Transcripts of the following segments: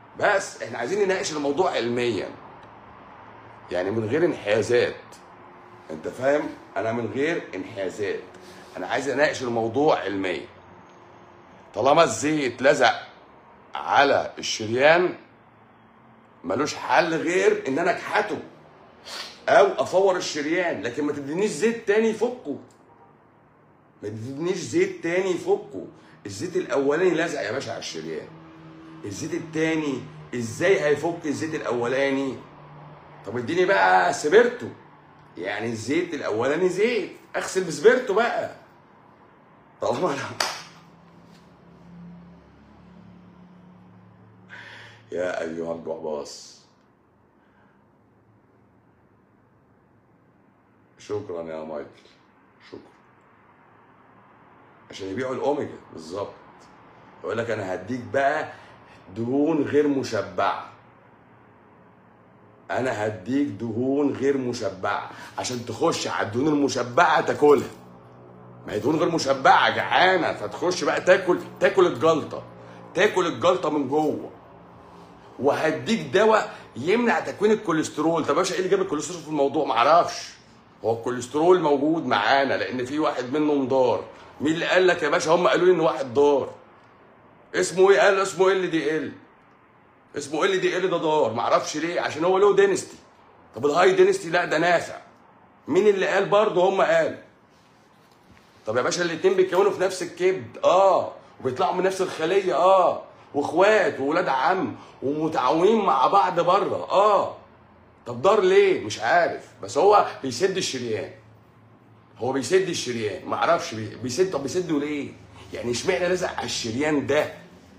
بس احنا عايزين نناقش الموضوع علميا يعني من غير انحيازات انت فاهم انا من غير انحيازات انا عايز اناقش الموضوع علميا طالما الزيت لزق على الشريان ملوش حل غير ان انا اكحته او افور الشريان لكن ما تدينيش زيت تاني يفكه ما تدينيش زيت تاني يفكه الزيت الاولاني لزق يا باشا على الشريان الزيت التاني ازاي هيفك الزيت الاولاني طب اديني بقى سبرتو يعني الزيت الاولاني زيت اغسل بسبرتو بقى طالما انا يا ايها الجعباص شكرا يا مايكل شكرا عشان يبيعوا الاوميجا بالظبط يقول لك انا هديك بقى دهون غير مشبعه انا هديك دهون غير مشبعه عشان تخش على الدهون المشبعه تاكلها ما هي دهون غير مشبعه جعانه فتخش بقى تاكل تاكل الجلطه تاكل الجلطه من جوه وهديك دواء يمنع تكوين الكوليسترول طب يا باشا ايه اللي جاب الكوليسترول في الموضوع معرفش هو الكوليسترول موجود معانا لان في واحد منهم ضار مين اللي قال لك يا باشا هم قالوا لي ان واحد ضار اسمه ايه قال اسمه ال دي ال اسمه ال دي ال ده ضار معرفش ليه عشان هو له دينستي طب الهاي دينستي لا ده نافع مين اللي قال برضه هم قال طب يا باشا الاتنين بيتكونوا في نفس الكبد اه وبيطلعوا من نفس الخليه اه واخوات وولاد عم ومتعاونين مع بعض بره اه طب دار ليه مش عارف بس هو بيسد الشريان هو بيسد الشريان ما اعرفش بي- بيسد طب بيسده ليه يعني اشمعنى لزق على الشريان ده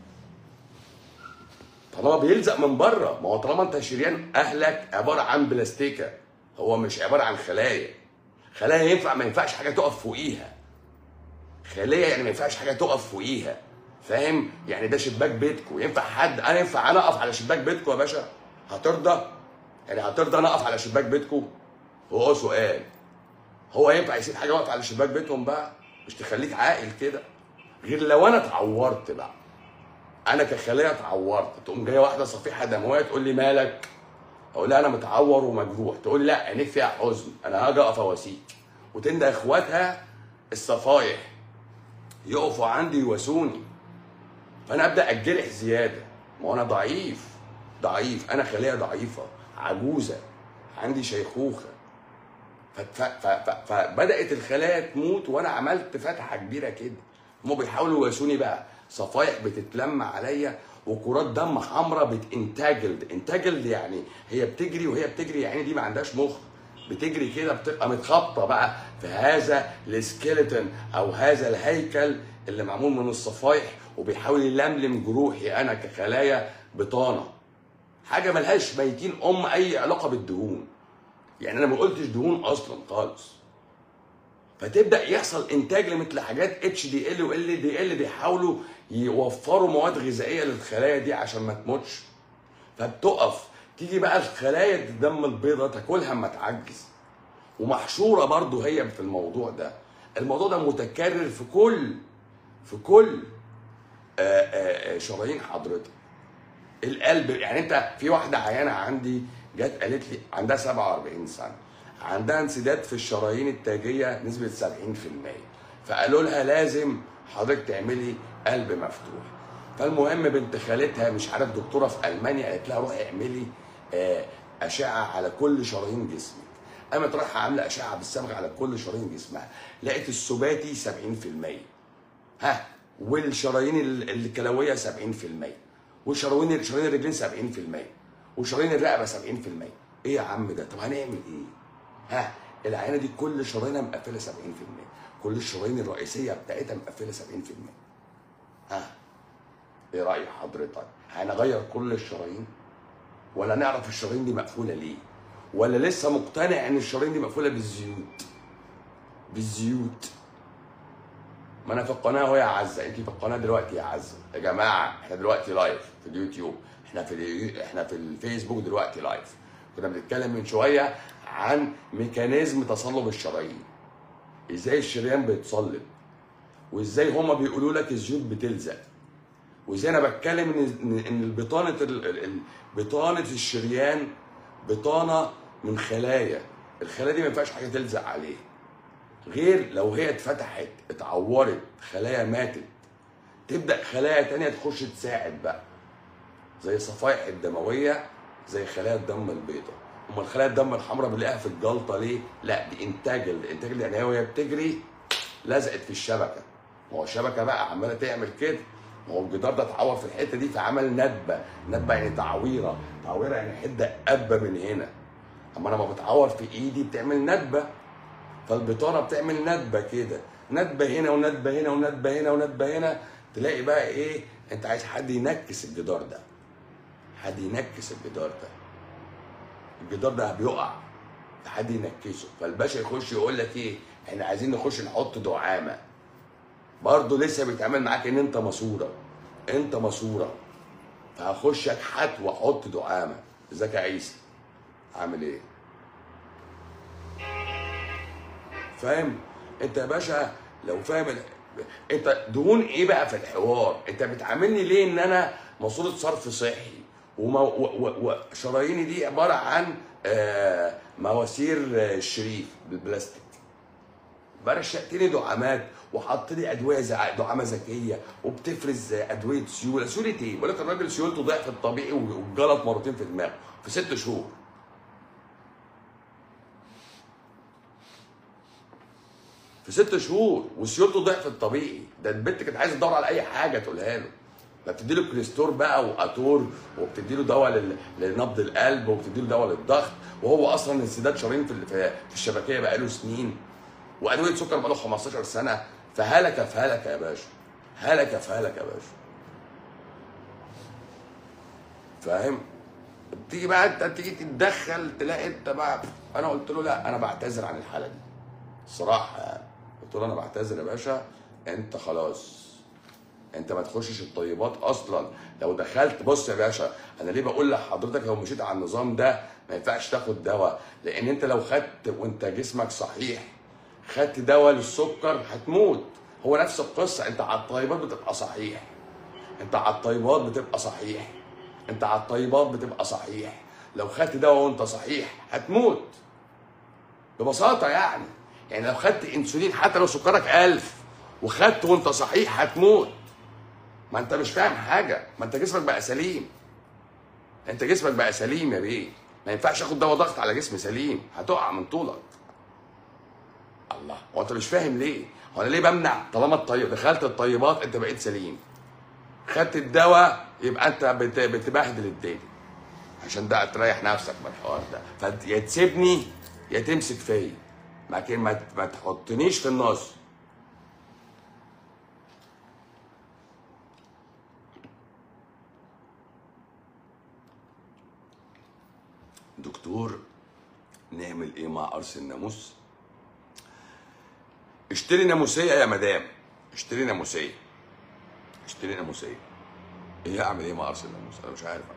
طالما بيلزق من بره ما هو طالما انت شريان اهلك عباره عن بلاستيكه هو مش عباره عن خلايا خلايا ينفع ما ينفعش حاجه تقف فوقيها خليه يعني ما ينفعش حاجه تقف فوقيها فاهم يعني ده شباك بيتكو ينفع حد انا ينفع انا اقف على شباك بيتكو يا باشا هترضى يعني هترضى انا اقف على شباك بيتكو هو سؤال هو ينفع يسيب حاجه واقفه على شباك بيتهم بقى مش تخليك عاقل كده غير لو انا اتعورت بقى انا كخليه اتعورت تقوم جايه واحده صفيحه دمويه تقول لي مالك اقول لها انا متعور ومجروح تقول لي لا عينيك فيها حزن انا هاجي اقف اواسيك وتندى اخواتها الصفايح يقفوا عندي يواسوني فانا ابدا اتجرح زياده ما هو انا ضعيف ضعيف انا خليه ضعيفه عجوزه عندي شيخوخه ف- ف- ف- ف- فبدات الخلايا تموت وانا عملت فتحه كبيره كده هم بيحاولوا يواسوني بقى صفايح بتتلم عليا وكرات دم حمراء بتنتجلد انتجلد يعني هي بتجري وهي بتجري يعني دي ما عندهاش مخ بتجري كده بتبقى متخبطه بقى في هذا السكيلتون او هذا الهيكل اللي معمول من الصفايح وبيحاول يلملم جروحي انا كخلايا بطانه حاجه ملهاش ميتين ام اي علاقه بالدهون يعني انا ما قلتش دهون اصلا خالص فتبدا يحصل انتاج لمثل حاجات اتش دي ال وال دي ال بيحاولوا يوفروا مواد غذائيه للخلايا دي عشان ما تموتش فبتقف تيجي بقى الخلايا الدم البيضاء تاكلها اما تعجز ومحشوره برضو هي في الموضوع ده الموضوع ده متكرر في كل في كل آه، آه، آه، شرايين حضرتك القلب يعني انت في واحده عيانه عندي جت قالت لي عندها 47 سنه عندها انسداد في الشرايين التاجيه نسبه 70% فقالوا لها لازم حضرتك تعملي قلب مفتوح فالمهم بنت خالتها مش عارف دكتوره في المانيا قالت لها روحي اعملي آه، اشعه على كل شرايين جسمك قامت رايحه عامله اشعه بالصبغه على كل شرايين جسمها لقيت السباتي 70% ها والشرايين ال- الكلويه 70% وشرايين شرايين الرجلين 70% وشرايين الرقبه 70% ايه يا عم ده طب هنعمل ايه ها العينه دي كل شرايينها مقفله 70% كل الشرايين الرئيسيه بتاعتها مقفله 70% ها ايه راي حضرتك هنغير كل الشرايين ولا نعرف الشرايين دي مقفوله ليه ولا لسه مقتنع ان الشرايين دي مقفوله بالزيوت بالزيوت ما انا في القناه اهو يا عزه انت في القناه دلوقتي يا عزه يا جماعه احنا دلوقتي لايف في اليوتيوب احنا في اليو... احنا في الفيسبوك دلوقتي لايف كنا بنتكلم من شويه عن ميكانيزم تصلب الشرايين ازاي الشريان بيتصلب وازاي هما بيقولوا لك الزيوت بتلزق وزي انا بتكلم ان ان إن البطانه ال- ال- ال- بطانه الشريان بطانه من خلايا الخلايا دي ما ينفعش حاجه تلزق عليه غير لو هي اتفتحت اتعورت خلايا ماتت تبدا خلايا تانية تخش تساعد بقى زي الصفائح الدمويه زي خلايا الدم البيضاء امال خلايا الدم الحمراء بنلاقيها في الجلطه ليه؟ لا دي انتاج الانتاج لان وهي بتجري لزقت في الشبكه ما هو الشبكه بقى عماله تعمل كده ما هو الجدار ده اتعور في الحته دي فعمل ندبه ندبه يعني تعويره تعويره يعني حده قبه من هنا اما انا لما بتعور في ايدي بتعمل ندبه فالبطانه بتعمل ندبه كده ندبه هنا وندبه هنا وندبه هنا وندبه هنا تلاقي بقى ايه انت عايز حد ينكس الجدار ده حد ينكس الجدار ده الجدار ده بيقع حد ينكسه فالباشا يخش يقول لك ايه احنا عايزين نخش نحط دعامه برضه لسه بيتعامل معاك ان انت ماسوره انت ماسوره فهخش اكحت واحط دعامه ازيك يا عيسى عامل ايه فاهم انت يا باشا لو فاهم ال- انت دهون ايه بقى في الحوار انت بتعاملني ليه ان انا ماسوره صرف صحي وما- و- و- وشراييني دي عباره عن آه، مواسير آه، الشريف بالبلاستيك برشقتني دعامات وحط لي ادويه زي دعامه ذكيه وبتفرز ادويه سيوله سيوله ايه؟ بقول لك الراجل سيولته ضعف الطبيعي وجلط مرتين في دماغه في ست شهور في ست شهور وسيولته ضعف الطبيعي ده البنت كانت عايزه تدور على اي حاجه تقولها له لا بتدي له كريستور بقى واتور وبتدي له دواء لل- لنبض القلب وبتدي له دواء للضغط وهو اصلا انسداد شرايين في ال- في في الشبكيه بقى له سنين وادويه سكر بقى له 15 سنه فهلك في هلك يا باشا هلك في هلك يا باشا فاهم تيجي بقى انت تيجي تتدخل تلاقي انت بقى انا قلت له لا انا بعتذر عن الحاله دي الصراحه يعني قلت له انا بعتذر يا باشا انت خلاص انت ما تخشش الطيبات اصلا لو دخلت بص يا باشا انا ليه بقول لحضرتك لو مشيت على النظام ده ما ينفعش تاخد دواء لان انت لو خدت وانت جسمك صحيح خدت دواء للسكر هتموت هو نفس القصه انت على الطيبات بتبقى صحيح انت على الطيبات بتبقى صحيح انت على الطيبات بتبقى صحيح لو خدت دواء وانت صحيح هتموت ببساطه يعني يعني لو خدت انسولين حتى لو سكرك ألف وخدت وانت صحيح هتموت ما انت مش فاهم حاجه ما انت جسمك بقى سليم انت جسمك بقى سليم يا بيه ما ينفعش اخد دواء ضغط على جسم سليم هتقع من طولك الله هو انت مش فاهم ليه هو انا ليه بمنع طالما الطيب دخلت الطيبات انت بقيت سليم خدت الدواء يبقى انت بت- بتبهدل الدنيا عشان ده تريح نفسك من الحوار ده فانت يا تسيبني يا تمسك فيا لكن ما ما تحطنيش في النص دكتور نعمل ايه مع قرص الناموس اشتري ناموسيه يا مدام اشتري ناموسيه اشتري ناموسيه ايه اعمل ايه مع قرص الناموس انا مش عارف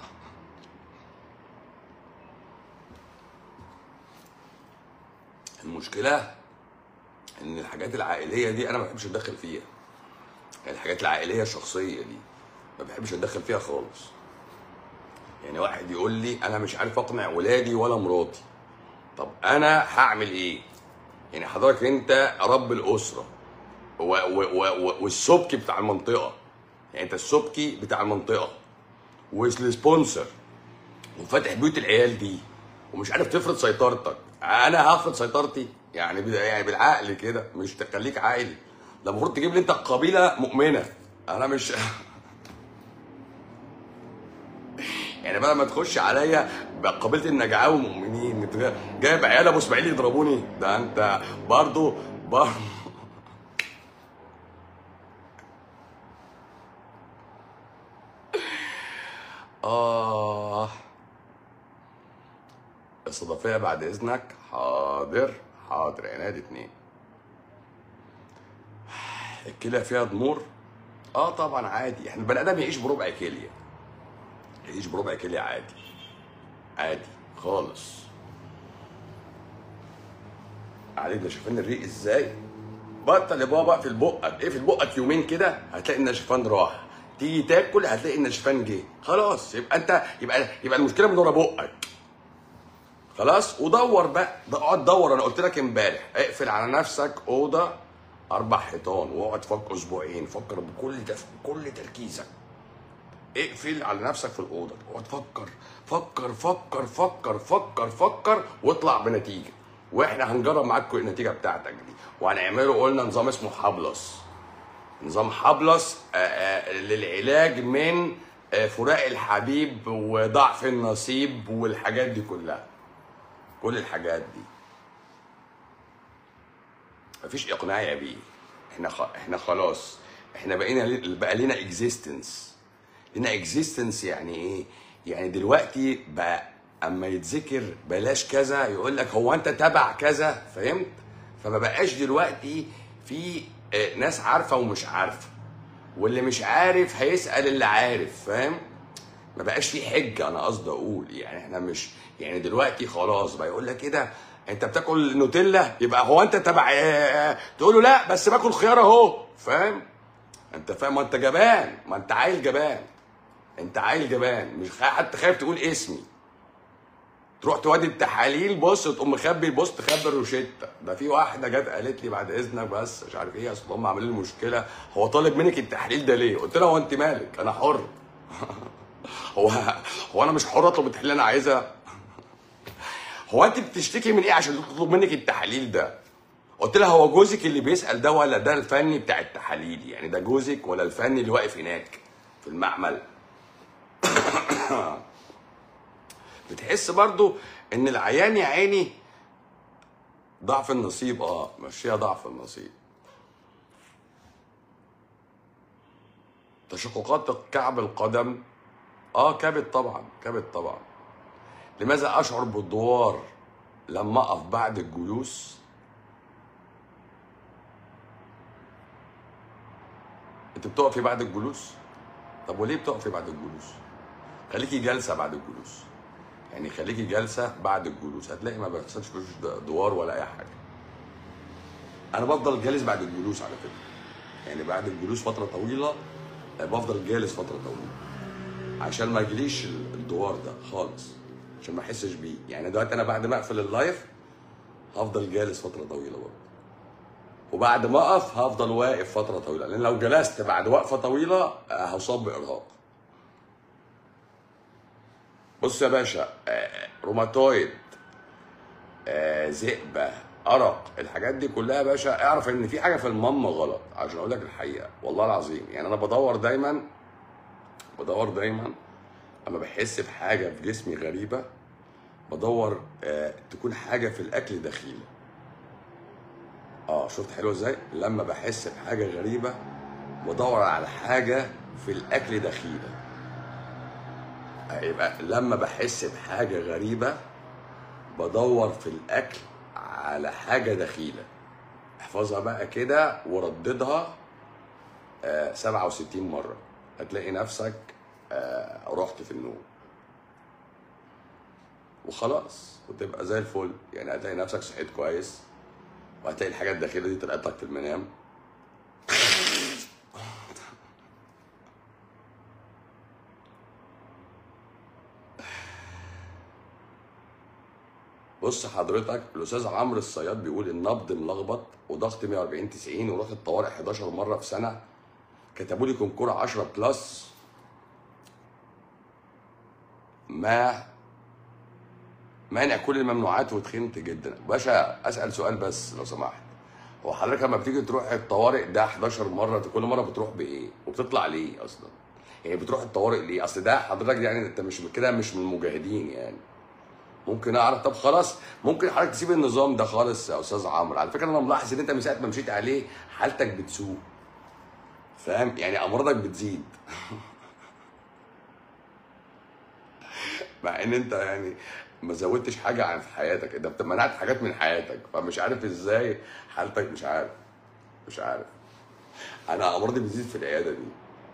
المشكله ان الحاجات العائليه دي انا ما بحبش اتدخل فيها الحاجات العائليه الشخصيه دي ما بحبش اتدخل فيها خالص يعني واحد يقول لي انا مش عارف اقنع ولادي ولا مراتي طب انا هعمل ايه يعني حضرتك انت رب الاسره و و و و والسبكي بتاع المنطقه يعني انت السبكي بتاع المنطقه والسبونسر وفاتح بيوت العيال دي ومش عارف تفرض سيطرتك انا هفرض سيطرتي يعني بال- يعني بالعقل كده مش تخليك عاقل ده المفروض تجيب لي انت قبيله مؤمنه انا مش يعني بدل ما تخش عليا بقبيله النجعاوي مؤمنين انت جاي- جايب عيال ابو اسماعيل يضربوني ده انت برضو برضو اه استضافيه بعد اذنك حاضر حاضر عناد اتنين الكلى فيها ضمور اه طبعا عادي احنا البني ادم يعيش بربع كليه يعيش بربع كليه عادي عادي خالص عليك ده شايفين الريق ازاي بطل يا بابا في بقك ايه في بقك يومين كده هتلاقي النشفان راح تيجي تاكل هتلاقي النشفان جه خلاص يبقى انت يبقى يبقى المشكله من ورا بقك خلاص ودور بقى ده اقعد دور انا قلت لك امبارح اقفل على نفسك اوضه اربع حيطان واقعد فكر اسبوعين فكر بكل تف... بكل تركيزك اقفل على نفسك في الاوضه اقعد فكر فكر فكر فكر فكر فكر واطلع بنتيجه واحنا هنجرب معاك كل النتيجه بتاعتك دي وهنعمله قلنا نظام اسمه حبلس نظام حبلس آه، آه، للعلاج من آه، فراق الحبيب وضعف النصيب والحاجات دي كلها كل الحاجات دي مفيش اقناع يا بيه احنا خ... احنا خلاص احنا بقينا ل- بقى لنا اكزيستنس لنا اكزيستنس يعني ايه يعني دلوقتي بقى اما يتذكر بلاش كذا يقول لك هو انت تبع كذا فهمت فما بقاش دلوقتي في آه، ناس عارفه ومش عارفه واللي مش عارف هيسال اللي عارف فاهم ما بقاش في حجه انا قصدي اقول يعني احنا مش يعني دلوقتي خلاص بقى يقول لك ايه ده انت بتاكل نوتيلا يبقى هو انت تبع آه، تقول له لا بس باكل خيار اهو فاهم انت فاهم ما انت جبان ما انت عيل جبان انت عيل جبان مش خ- حتى خايف تقول اسمي تروح تودي التحاليل بص تقوم مخبي البوست تخبي الروشته ده في واحده جت قالت لي بعد اذنك بس مش عارف ايه اصل هم عاملين لي مشكله هو طالب منك التحليل ده ليه؟ قلت لها هو انت مالك؟ انا حر هو هو انا مش حر اطلب التحليل اللي انا عايزها هو انت بتشتكي من ايه عشان تطلب منك التحاليل ده قلت لها هو جوزك اللي بيسال ده ولا ده الفني بتاع التحاليل يعني ده جوزك ولا الفني اللي واقف هناك في المعمل بتحس برضو ان العيان يا عيني ضعف النصيب اه مشيها ضعف النصيب تشققات كعب القدم اه كبد طبعا كبد طبعا لماذا اشعر بالدوار لما اقف بعد الجلوس انت بتقفي بعد الجلوس طب وليه بتقفي بعد الجلوس خليكي جالسه بعد الجلوس يعني خليكي جالسه بعد الجلوس هتلاقي ما بيحصلش فيش دوار ولا اي حاجه انا بفضل جالس بعد الجلوس على فكره يعني بعد الجلوس فتره طويله آه، بفضل جالس فتره طويله عشان ما يجيليش ال- الدوار ده خالص عشان ما احسش بيه يعني دلوقتي انا بعد ما اقفل اللايف هفضل جالس فتره طويله برضه وبعد ما اقف هفضل واقف فتره طويله لان لو جلست بعد وقفه طويله آه، هصاب بارهاق بص يا باشا آه، روماتويد آه، ذئبه ارق الحاجات دي كلها يا باشا اعرف ان في حاجه في المام غلط عشان اقول لك الحقيقه والله العظيم يعني انا بدور دايما بدور دايما اما بحس بحاجه في جسمي غريبه بدور آه تكون حاجه في الاكل دخيله اه شفت حلوه ازاي لما بحس بحاجه غريبه بدور على حاجه في الاكل دخيله آه، يبقى لما بحس بحاجه غريبه بدور في الاكل على حاجه دخيله احفظها بقى كده ورددها آه 67 مره هتلاقي نفسك آه رحت في النوم وخلاص وتبقى زي الفل يعني هتلاقي نفسك صحيت كويس وهتلاقي الحاجه الداخليه دي طلعت لك في المنام بص حضرتك الاستاذ عمرو الصياد بيقول النبض ملخبط وضغط 140 90 ورحت طوارئ 11 مره في سنه كتبوا لي كونكور 10 بلس ما مانع كل الممنوعات وتخنت جدا باشا اسال سؤال بس لو سمحت هو حضرتك لما بتيجي تروح الطوارئ ده 11 مره كل مره بتروح بايه وبتطلع ليه اصلا يعني بتروح الطوارئ ليه اصل ده حضرتك يعني انت مش كده مش من المجاهدين يعني ممكن اعرف طب خلاص ممكن حضرتك تسيب النظام ده خالص يا استاذ عمرو على فكره انا ملاحظ ان انت من ساعه ما مشيت عليه حالتك بتسوء فاهم يعني امراضك بتزيد مع ان انت يعني ما زودتش حاجه عن في حياتك انت منعت حاجات من حياتك فمش عارف ازاي حالتك مش عارف مش عارف انا امراضي بتزيد في العياده دي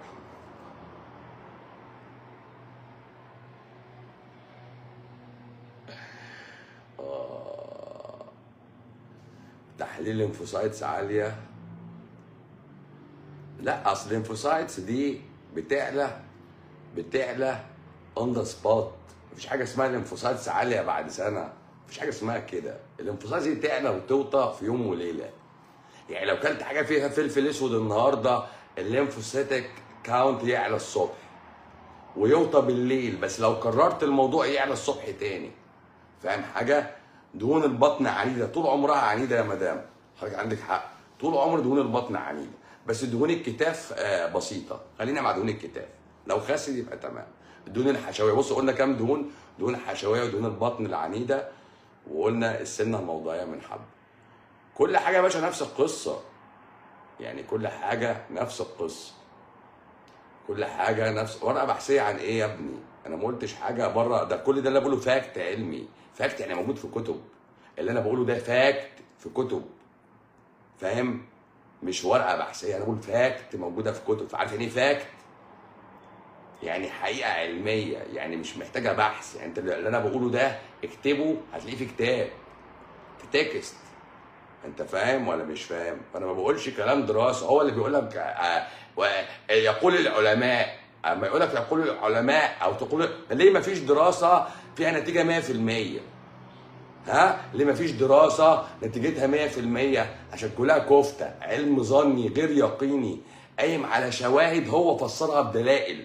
تحليل ليمفوسايتس عاليه لا اصل الليمفوسايتس دي بتعلى بتعلى اون ذا سبوت مفيش حاجه اسمها الانفصال عاليه بعد سنه مفيش حاجه اسمها كده الانفصال دي تعلى وتوطى في يوم وليله يعني لو كلت حاجه فيها فلفل اسود النهارده الليمفوسيتك كاونت يعلى الصبح ويوطى بالليل بس لو كررت الموضوع يعلى الصبح تاني فاهم حاجه دهون البطن عنيده طول عمرها عنيده يا مدام حضرتك عندك حق طول عمر دهون البطن عنيده بس دهون الكتاف آه، بسيطه خلينا مع دهون الكتاف لو خست يبقى تمام الدهون الحشويه بصوا قلنا كام دهون دهون الحشويه ودهون البطن العنيده وقلنا السنه الموضعيه من حب كل حاجه يا باشا نفس القصه يعني كل حاجه نفس القصه كل حاجه نفس ورقه بحثيه عن ايه يا ابني انا ما قلتش حاجه بره ده كل ده اللي أنا بقوله فاكت علمي فاكت يعني موجود في كتب اللي انا بقوله ده فاكت في كتب فاهم مش ورقه بحثيه انا بقول فاكت موجوده في كتب عارف يعني ايه فاكت يعني حقيقه علميه يعني مش محتاجه بحث يعني انت اللي انا بقوله ده اكتبه هتلاقيه في كتاب في تكست انت فاهم ولا مش فاهم فانا ما بقولش كلام دراسه هو اللي بيقول لك آه، و- يقول العلماء اما يقول لك يقول العلماء او تقول ليه ما فيش دراسه فيها نتيجه 100% ها ليه ما فيش دراسه نتيجتها 100% عشان كلها كفته علم ظني غير يقيني قايم على شواهد هو فسرها بدلائل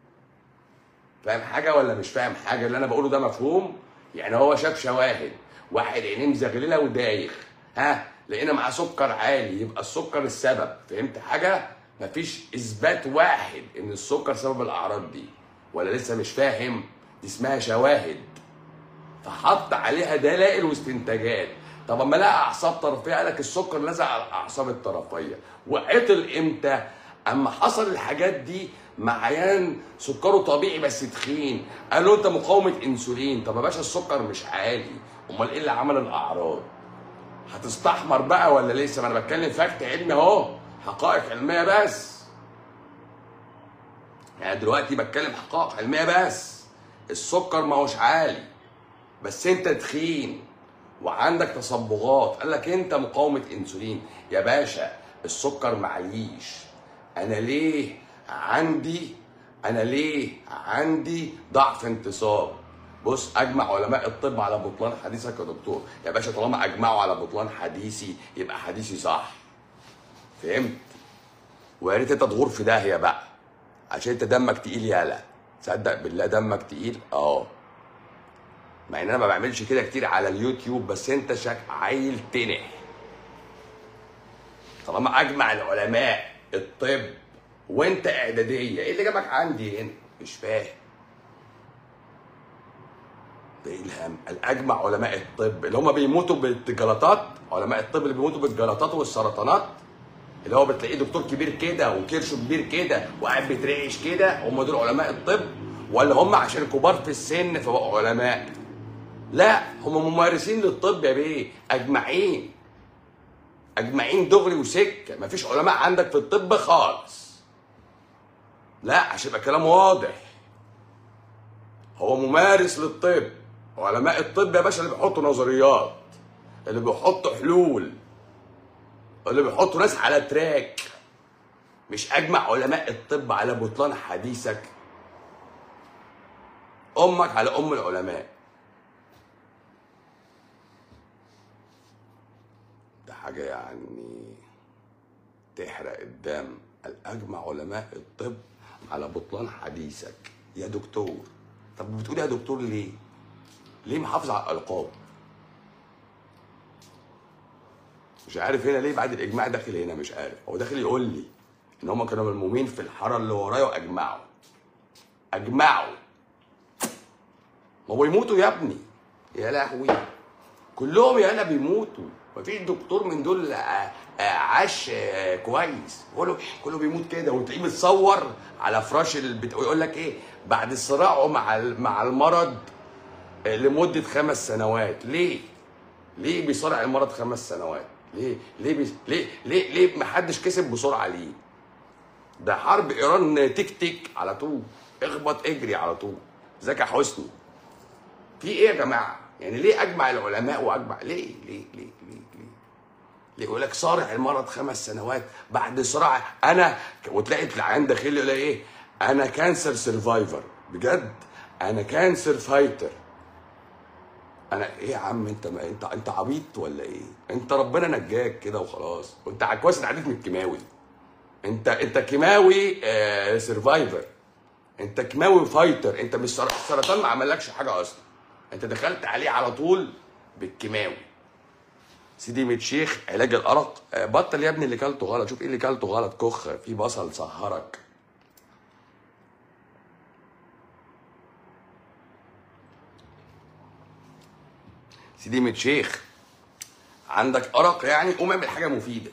فاهم حاجه ولا مش فاهم حاجه اللي انا بقوله ده مفهوم يعني هو شاف شواهد واحد عينيه مزغلله ودايخ ها لقينا معاه سكر عالي يبقى السكر السبب فهمت حاجه مفيش اثبات واحد ان السكر سبب الاعراض دي ولا لسه مش فاهم دي اسمها شواهد فحط عليها دلائل واستنتاجات طب اما لقى اعصاب طرفيه قال لك السكر لزق على الاعصاب الطرفيه وعطل امتى اما حصل الحاجات دي مع عيان سكره طبيعي بس تخين قال له انت مقاومه انسولين طب يا باشا السكر مش عالي امال ايه اللي عمل الاعراض هتستحمر بقى ولا لسه ما انا بتكلم فاكت علمي اهو حقائق علميه بس يعني دلوقتي بتكلم حقائق علميه بس السكر ما هوش عالي بس انت تخين وعندك تصبغات قال لك انت مقاومه انسولين يا باشا السكر معليش انا ليه عندي انا ليه عندي ضعف انتصاب بص اجمع علماء الطب على بطلان حديثك يا دكتور يا باشا طالما اجمعوا على بطلان حديثي يبقى حديثي صح فهمت ويا ريت انت تغور في داهيه بقى عشان انت دمك تقيل يالا تصدق بالله دمك تقيل اه مع ان انا ما بعملش كده كتير على اليوتيوب بس انت شك عيل تنح طالما اجمع العلماء الطب وانت اعداديه ايه اللي جابك عندي هنا مش فاهم ده ايه الهم الاجمع علماء الطب اللي هم بيموتوا بالجلطات علماء الطب اللي بيموتوا بالجلطات والسرطانات اللي هو بتلاقيه دكتور كبير كده وكرشه كبير كده وقاعد بيترعش كده هم دول علماء الطب ولا هم عشان كبار في السن فبقوا علماء لا هم ممارسين للطب يا بيه اجمعين اجمعين دغري وسكه مفيش علماء عندك في الطب خالص لا عشان يبقى كلام واضح هو ممارس للطب علماء الطب يا باشا اللي بيحطوا نظريات اللي بيحطوا حلول اللي بيحطوا ناس على تراك مش اجمع علماء الطب على بطلان حديثك امك على ام العلماء ده حاجه يعني تحرق الدم الاجمع علماء الطب على بطلان حديثك يا دكتور طب بتقول يا دكتور ليه ليه محافظ على الالقاب مش عارف هنا ليه بعد الاجماع داخل هنا مش عارف هو داخل يقول لي ان هم كانوا ملمومين في الحاره اللي ورايا واجمعوا اجمعوا ما هو يموتوا يا ابني يا لهوي كلهم يا انا بيموتوا مفيش دكتور من دول آه، آه، عاش آه، كويس كله كله بيموت كده وتلاقيه متصور على فراش البت... ويقول لك ايه بعد صراعه مع ال- مع المرض آه، لمده خمس سنوات ليه؟ ليه بيصارع المرض خمس سنوات؟ ليه؟ ليه بي... ليه ليه ليه محدش كسب بسرعه ليه؟ ده حرب ايران تك تك على طول اخبط اجري على طول زكي حسني في ايه يا جماعه؟ يعني ليه اجمع العلماء واجمع ليه ليه ليه ليه ليه؟ ليه يقول لك صارع المرض خمس سنوات بعد صراع انا وتلاقي العيان داخل يقول لك ايه؟ انا كانسر سرفايفر بجد انا كانسر فايتر انا ايه يا عم انت ما انت انت عبيط ولا ايه انت ربنا نجاك كده وخلاص وانت ع- كويس إن عديت من الكيماوي انت انت كيماوي آه سرفايفر انت كيماوي فايتر انت مش سر- السرطان ما عملكش حاجه اصلا انت دخلت عليه على طول بالكيماوي سيدي متشيخ علاج الارق آه، بطل يا ابني اللي كلته غلط شوف ايه اللي كلته غلط كخ في بصل سهرك سيدي متشيخ عندك ارق يعني قوم اعمل حاجه مفيده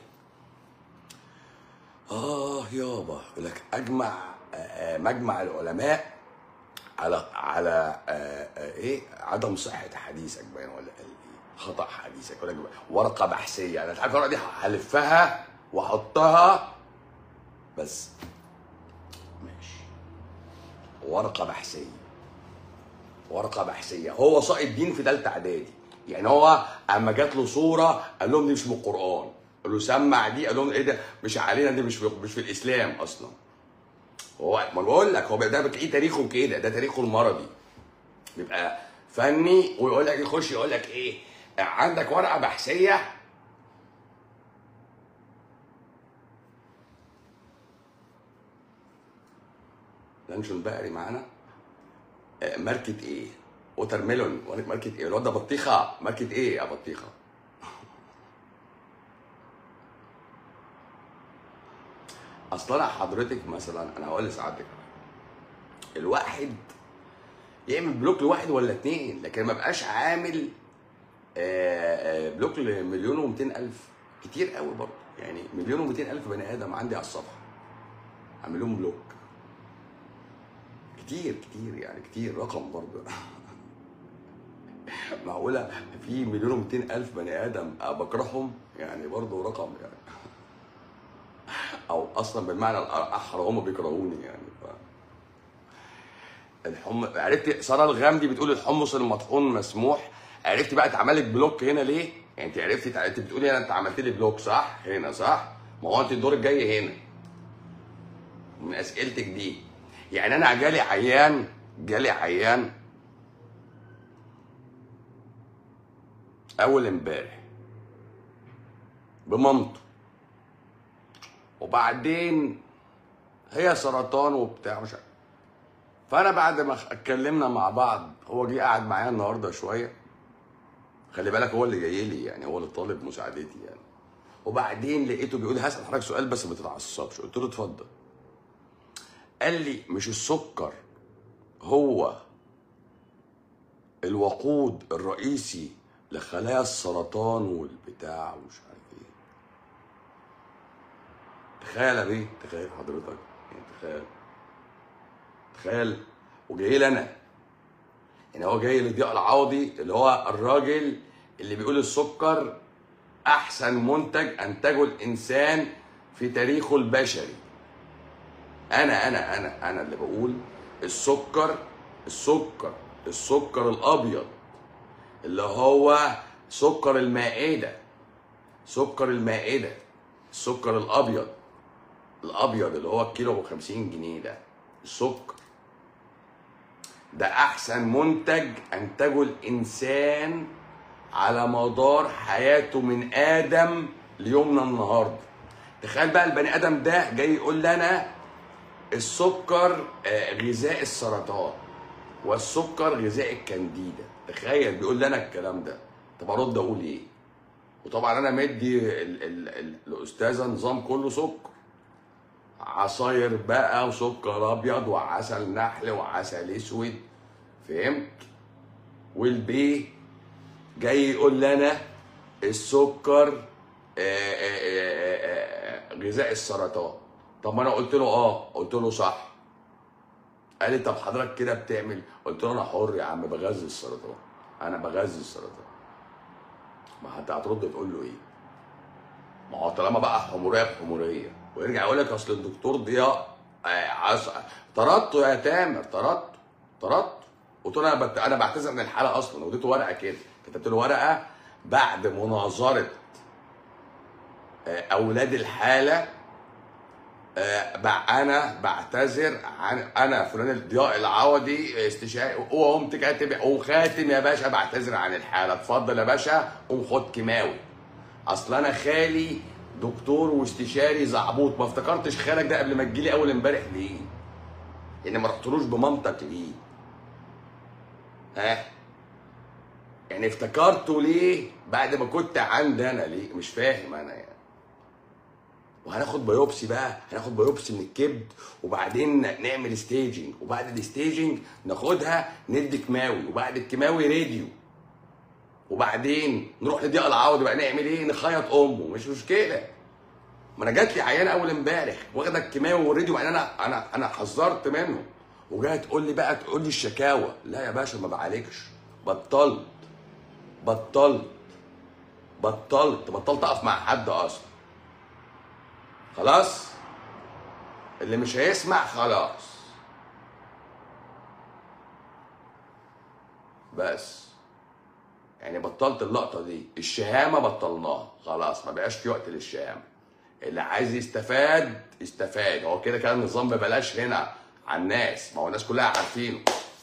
اه يابا يقول لك اجمع آه، آه، مجمع العلماء على على آه، آه، ايه عدم صحه حديثك باين ولا قال ايه خطا حديثك يقول لك ورقه بحثيه انا مش عارف الورقه دي هلفها واحطها بس ماشي ورقه بحثيه ورقه بحثيه هو ساقط دين في ثالثه اعدادي يعني هو اما جات له صوره قال لهم دي مش من القران قال له سمع دي قال لهم ايه ده مش علينا دي مش في مش في الاسلام اصلا هو ما بقول لك هو ده بتلاقيه تاريخه كده ده تاريخه المرضي بيبقى فني ويقول لك يخش يقول لك ايه عندك ورقه بحثيه لانشون بقري معانا آه، ماركة ايه؟ ووتر ميلون ماركة ايه؟ الواد ده بطيخة ماركة ايه يا بطيخة؟ اصل انا حضرتك مثلا انا هقول لسعادتك الواحد يعمل بلوك لواحد ولا اتنين لكن ما بقاش عامل آه، آه، بلوك لمليون و الف كتير قوي برضه يعني مليون و الف بني ادم عندي على الصفحه اعمل لهم بلوك كتير كتير يعني كتير رقم برضه معقولة في مليون و الف بني آدم بكرههم يعني برضه رقم يعني أو أصلا بالمعنى الأحرى هم بيكرهوني يعني ف... الحم عرفت سارة الغامدي بتقول الحمص المطحون مسموح عرفت بقى اتعملك بلوك هنا ليه؟ يعني انت عرفتي انت بتقولي انا انت عملت لي بلوك صح؟ هنا صح؟ ما هو انت الدور الجاي هنا من اسئلتك دي يعني انا جالي عيان جالي عيان اول امبارح بمامته وبعدين هي سرطان وبتاع مش عارف فانا بعد ما اتكلمنا مع بعض هو جه قعد معايا النهارده شويه خلي بالك هو اللي جاي لي يعني هو اللي طالب مساعدتي يعني وبعدين لقيته بيقول لي هسال حضرتك سؤال بس ما تتعصبش قلت له اتفضل قال لي مش السكر هو الوقود الرئيسي لخلايا السرطان والبتاع ومش عارف ايه تخيل يا بيه تخيل حضرتك يعني تخيل تخيل وجاي لي انا يعني هو جاي لضياء العوضي اللي هو الراجل اللي بيقول السكر احسن منتج انتجه الانسان في تاريخه البشري انا انا انا انا اللي بقول السكر السكر السكر الابيض اللي هو سكر المائده سكر المائده السكر الابيض الابيض اللي هو الكيلو ب 50 جنيه ده السكر ده احسن منتج انتجه الانسان على مدار حياته من ادم ليومنا النهارده تخيل بقى البني ادم ده جاي يقول لنا السكر آه، غذاء السرطان والسكر غذاء الكانديدا تخيل بيقول لنا الكلام ده طب ارد اقول ايه وطبعا انا مدي ال- ال- ال- الاستاذه نظام كله سكر عصاير بقى وسكر ابيض وعسل نحل وعسل اسود فهمت والبيه جاي يقول لنا السكر آه، آه، آه، آه، غذاء السرطان طب ما انا قلت له اه قلت له صح قال لي طب حضرتك كده بتعمل قلت له انا حر يا عم بغذي السرطان انا بغذي السرطان ما انت هترد تقول له ايه ما هو طالما بقى حموريه بحموريه ويرجع يقول لك اصل الدكتور ضياء آه، عص... طردته يا تامر طردته طردته قلت له انا بت... انا بعتذر من الحاله اصلا وديته ورقه كده كتبت له ورقه بعد مناظره آه، اولاد الحاله آه، بع- انا بعتذر عن انا فلان ضياء العوضي استشاري وقمت كاتب وخاتم يا باشا بعتذر عن الحاله اتفضل يا باشا قوم خد كيماوي اصل انا خالي دكتور واستشاري زعبوط ما افتكرتش خالك ده قبل ما تجيلي اول امبارح ليه يعني ما رحتلوش بمامتك ليه ها يعني افتكرته ليه بعد ما كنت عندي انا ليه مش فاهم انا يعني وهناخد بايوبسي بقى هناخد بايوبسي من الكبد وبعدين نعمل ستيجنج وبعد الستيجنج ناخدها ندي كيماوي وبعد الكيماوي راديو وبعدين نروح لضياء العوضي بقى نعمل ايه نخيط امه مش مشكله ما انا جات لي عيانه اول امبارح واخده الكيماوي والراديو مع ان انا انا انا حذرت منه وجايه تقول لي بقى تقول لي الشكاوى لا يا باشا ما بعالجش بطلت بطلت بطلت بطلت اقف مع حد اصلا خلاص اللي مش هيسمع خلاص بس يعني بطلت اللقطه دي الشهامه بطلناها خلاص ما بقاش في وقت للشهامه اللي عايز يستفاد يستفاد هو كده كده النظام ببلاش هنا على الناس ما هو الناس كلها عارفينه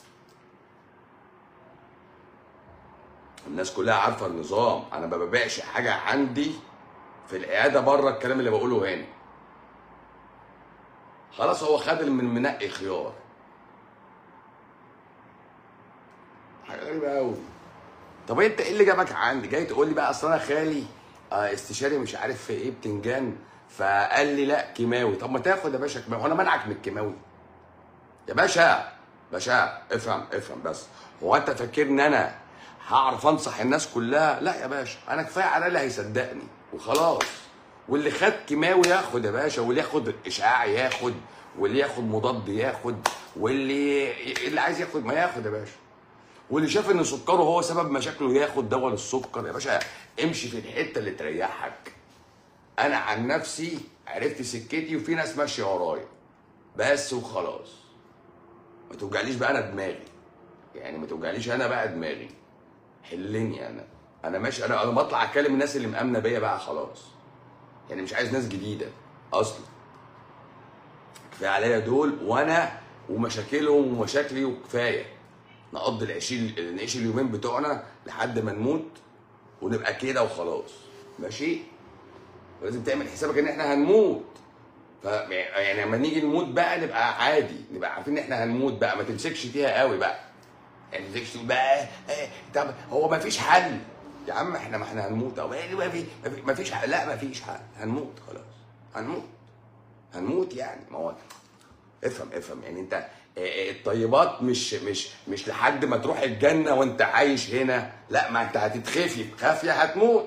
الناس كلها عارفه النظام انا ما ببيعش حاجه عندي في العياده بره الكلام اللي بقوله هنا خلاص هو خد من منقي خيار حاجه غريبه قوي طب انت ايه اللي جابك عندي جاي تقول لي بقى اصل انا خالي آه، استشاري مش عارف في ايه بتنجان فقال لي لا كيماوي طب ما تاخد يا باشا كيماوي هو انا منعك من الكيماوي يا باشا باشا افهم افهم بس هو انت فاكرني انا هعرف انصح الناس كلها لا يا باشا انا كفايه على اللي هيصدقني وخلاص واللي خد كيماوي ياخد يا باشا واللي ياخد اشعاع ياخد واللي ياخد مضاد ياخد واللي اللي عايز ياخد ما ياخد يا باشا واللي شاف ان سكره هو سبب مشاكله ياخد دواء للسكر يا باشا امشي في الحته اللي تريحك انا عن نفسي عرفت سكتي وفي ناس ماشيه ورايا بس وخلاص ما توجعليش بقى انا دماغي يعني ما توجعليش انا بقى دماغي حلني انا انا ماشي انا انا بطلع اكلم الناس اللي مامنه بيا بقى خلاص يعني مش عايز ناس جديده اصلا كفايه عليا دول وانا ومشاكلهم ومشاكلي وكفايه نقضي العشرين نعيش اليومين بتوعنا لحد ما نموت ونبقى كده وخلاص ماشي ولازم تعمل حسابك ان احنا هنموت ف يعني لما نيجي نموت بقى نبقى عادي نبقى عارفين ان احنا هنموت بقى ما تمسكش فيها قوي بقى يعني ما تمسكش تقول بقى إيه طب هو ما فيش حل يا عم احنا ما احنا هنموت او إيه ما في ما في- ما فيش حل لا ما فيش حل هنموت خلاص هنموت هنموت يعني ما هو افهم افهم يعني انت آه، آه، الطيبات مش مش مش لحد ما تروح الجنه وانت عايش هنا لا ما انت هتتخفي خافيه هتموت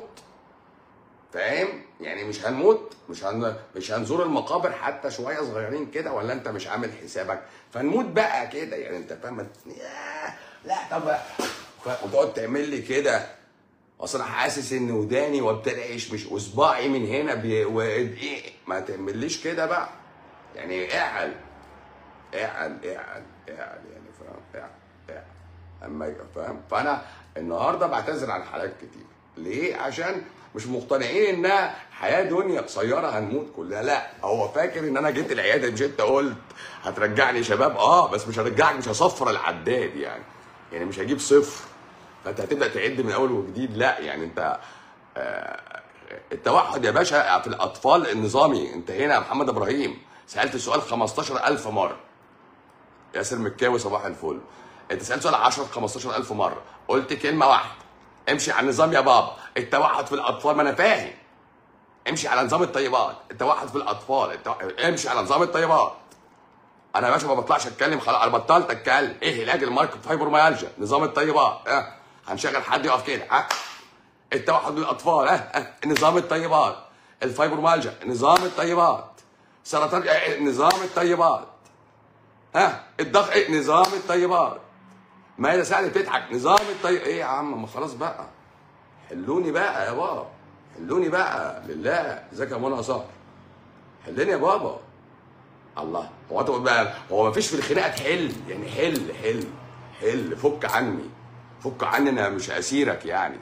فاهم يعني مش هنموت مش هن... مش هنزور المقابر حتى شويه صغيرين كده ولا انت مش عامل حسابك فنموت بقى كده يعني انت فاهم ياه، لا طب ف- وتقعد تعمل لي كده اصل انا حاسس ان وداني وابتلعش مش اصبعي من هنا بي... و... ايه ما تعمليش كده بقى يعني اعل اعل اعل اعل يعني فاهم اعل اعل اما فاهم فانا النهارده بعتذر عن حالات كتير ليه عشان مش مقتنعين انها حياه دنيا قصيره هنموت كلها لا هو فاكر ان انا جيت العياده مش انت قلت هترجعني شباب اه بس مش هرجعك مش هصفر العداد يعني يعني مش هجيب صفر فانت هتبدا تعد من اول وجديد لا يعني انت آه، التوحد يا باشا في الاطفال النظامي انت هنا يا محمد ابراهيم سالت السؤال 15000 مره ياسر مكاوي صباح الفل انت سالت سؤال 10 15000 مره قلت كلمه واحده امشي على النظام يا بابا التوحد في الاطفال ما انا فاهم امشي على نظام الطيبات التوحد في الاطفال التو... امشي على نظام الطيبات انا يا باشا ما بطلعش اتكلم خلاص انا بطلت اتكلم ايه علاج المارك فايبروميالجيا نظام الطيبات اه هنشغل حد يقف كده ها التوحد للاطفال ها اه نظام الطيبات الفايبروميالجيا نظام الطيبات سرطان اه، نظام الطيبات ها الضغط ايه نظام الطيبات ما هي سهل تضحك نظام الطيب ايه يا عم ما خلاص بقى حلوني بقى يا بابا حلوني بقى لله ازيك يا منى صقر حلني يا بابا الله هو انت بقى هو ما فيش في الخناقه تحل يعني حل حل حل فك عني فك عني انا مش اسيرك يعني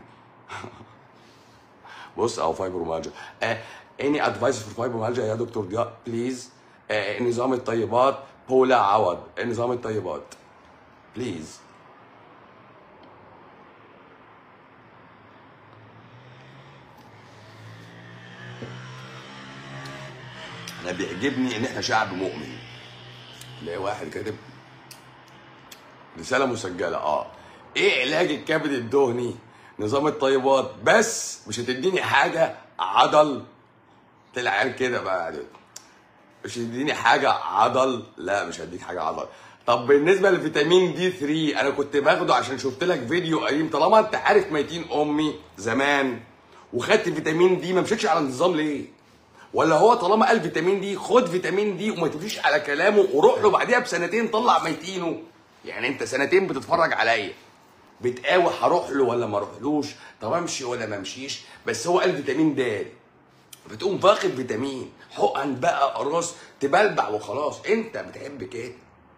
بص اهو فايبرومالجيا اني ادفايس فور فايبرومالجيا يا دكتور ضياء بليز آه نظام الطيبات بولا عوض نظام الطيبات بليز انا بيعجبني ان احنا شعب مؤمن تلاقي واحد كاتب رساله مسجله اه ايه علاج الكبد الدهني نظام الطيبات بس مش هتديني حاجه عضل طلع عيال كده بقى مش هتديني حاجه عضل لا مش هديك حاجه عضل طب بالنسبه لفيتامين دي 3 انا كنت باخده عشان شفت لك فيديو قديم طالما انت عارف ميتين امي زمان وخدت فيتامين دي ما مشيتش على النظام ليه ولا هو طالما قال فيتامين دي خد فيتامين دي وما تمشيش على كلامه وروح له بعديها بسنتين طلع ميتينه يعني انت سنتين بتتفرج عليا بتقاوح هروح له ولا ما اروحلوش طب امشي ولا ما امشيش بس هو قال فيتامين د بتقوم فاقد فيتامين حقن بقى قراص تبلبع وخلاص انت بتحب كده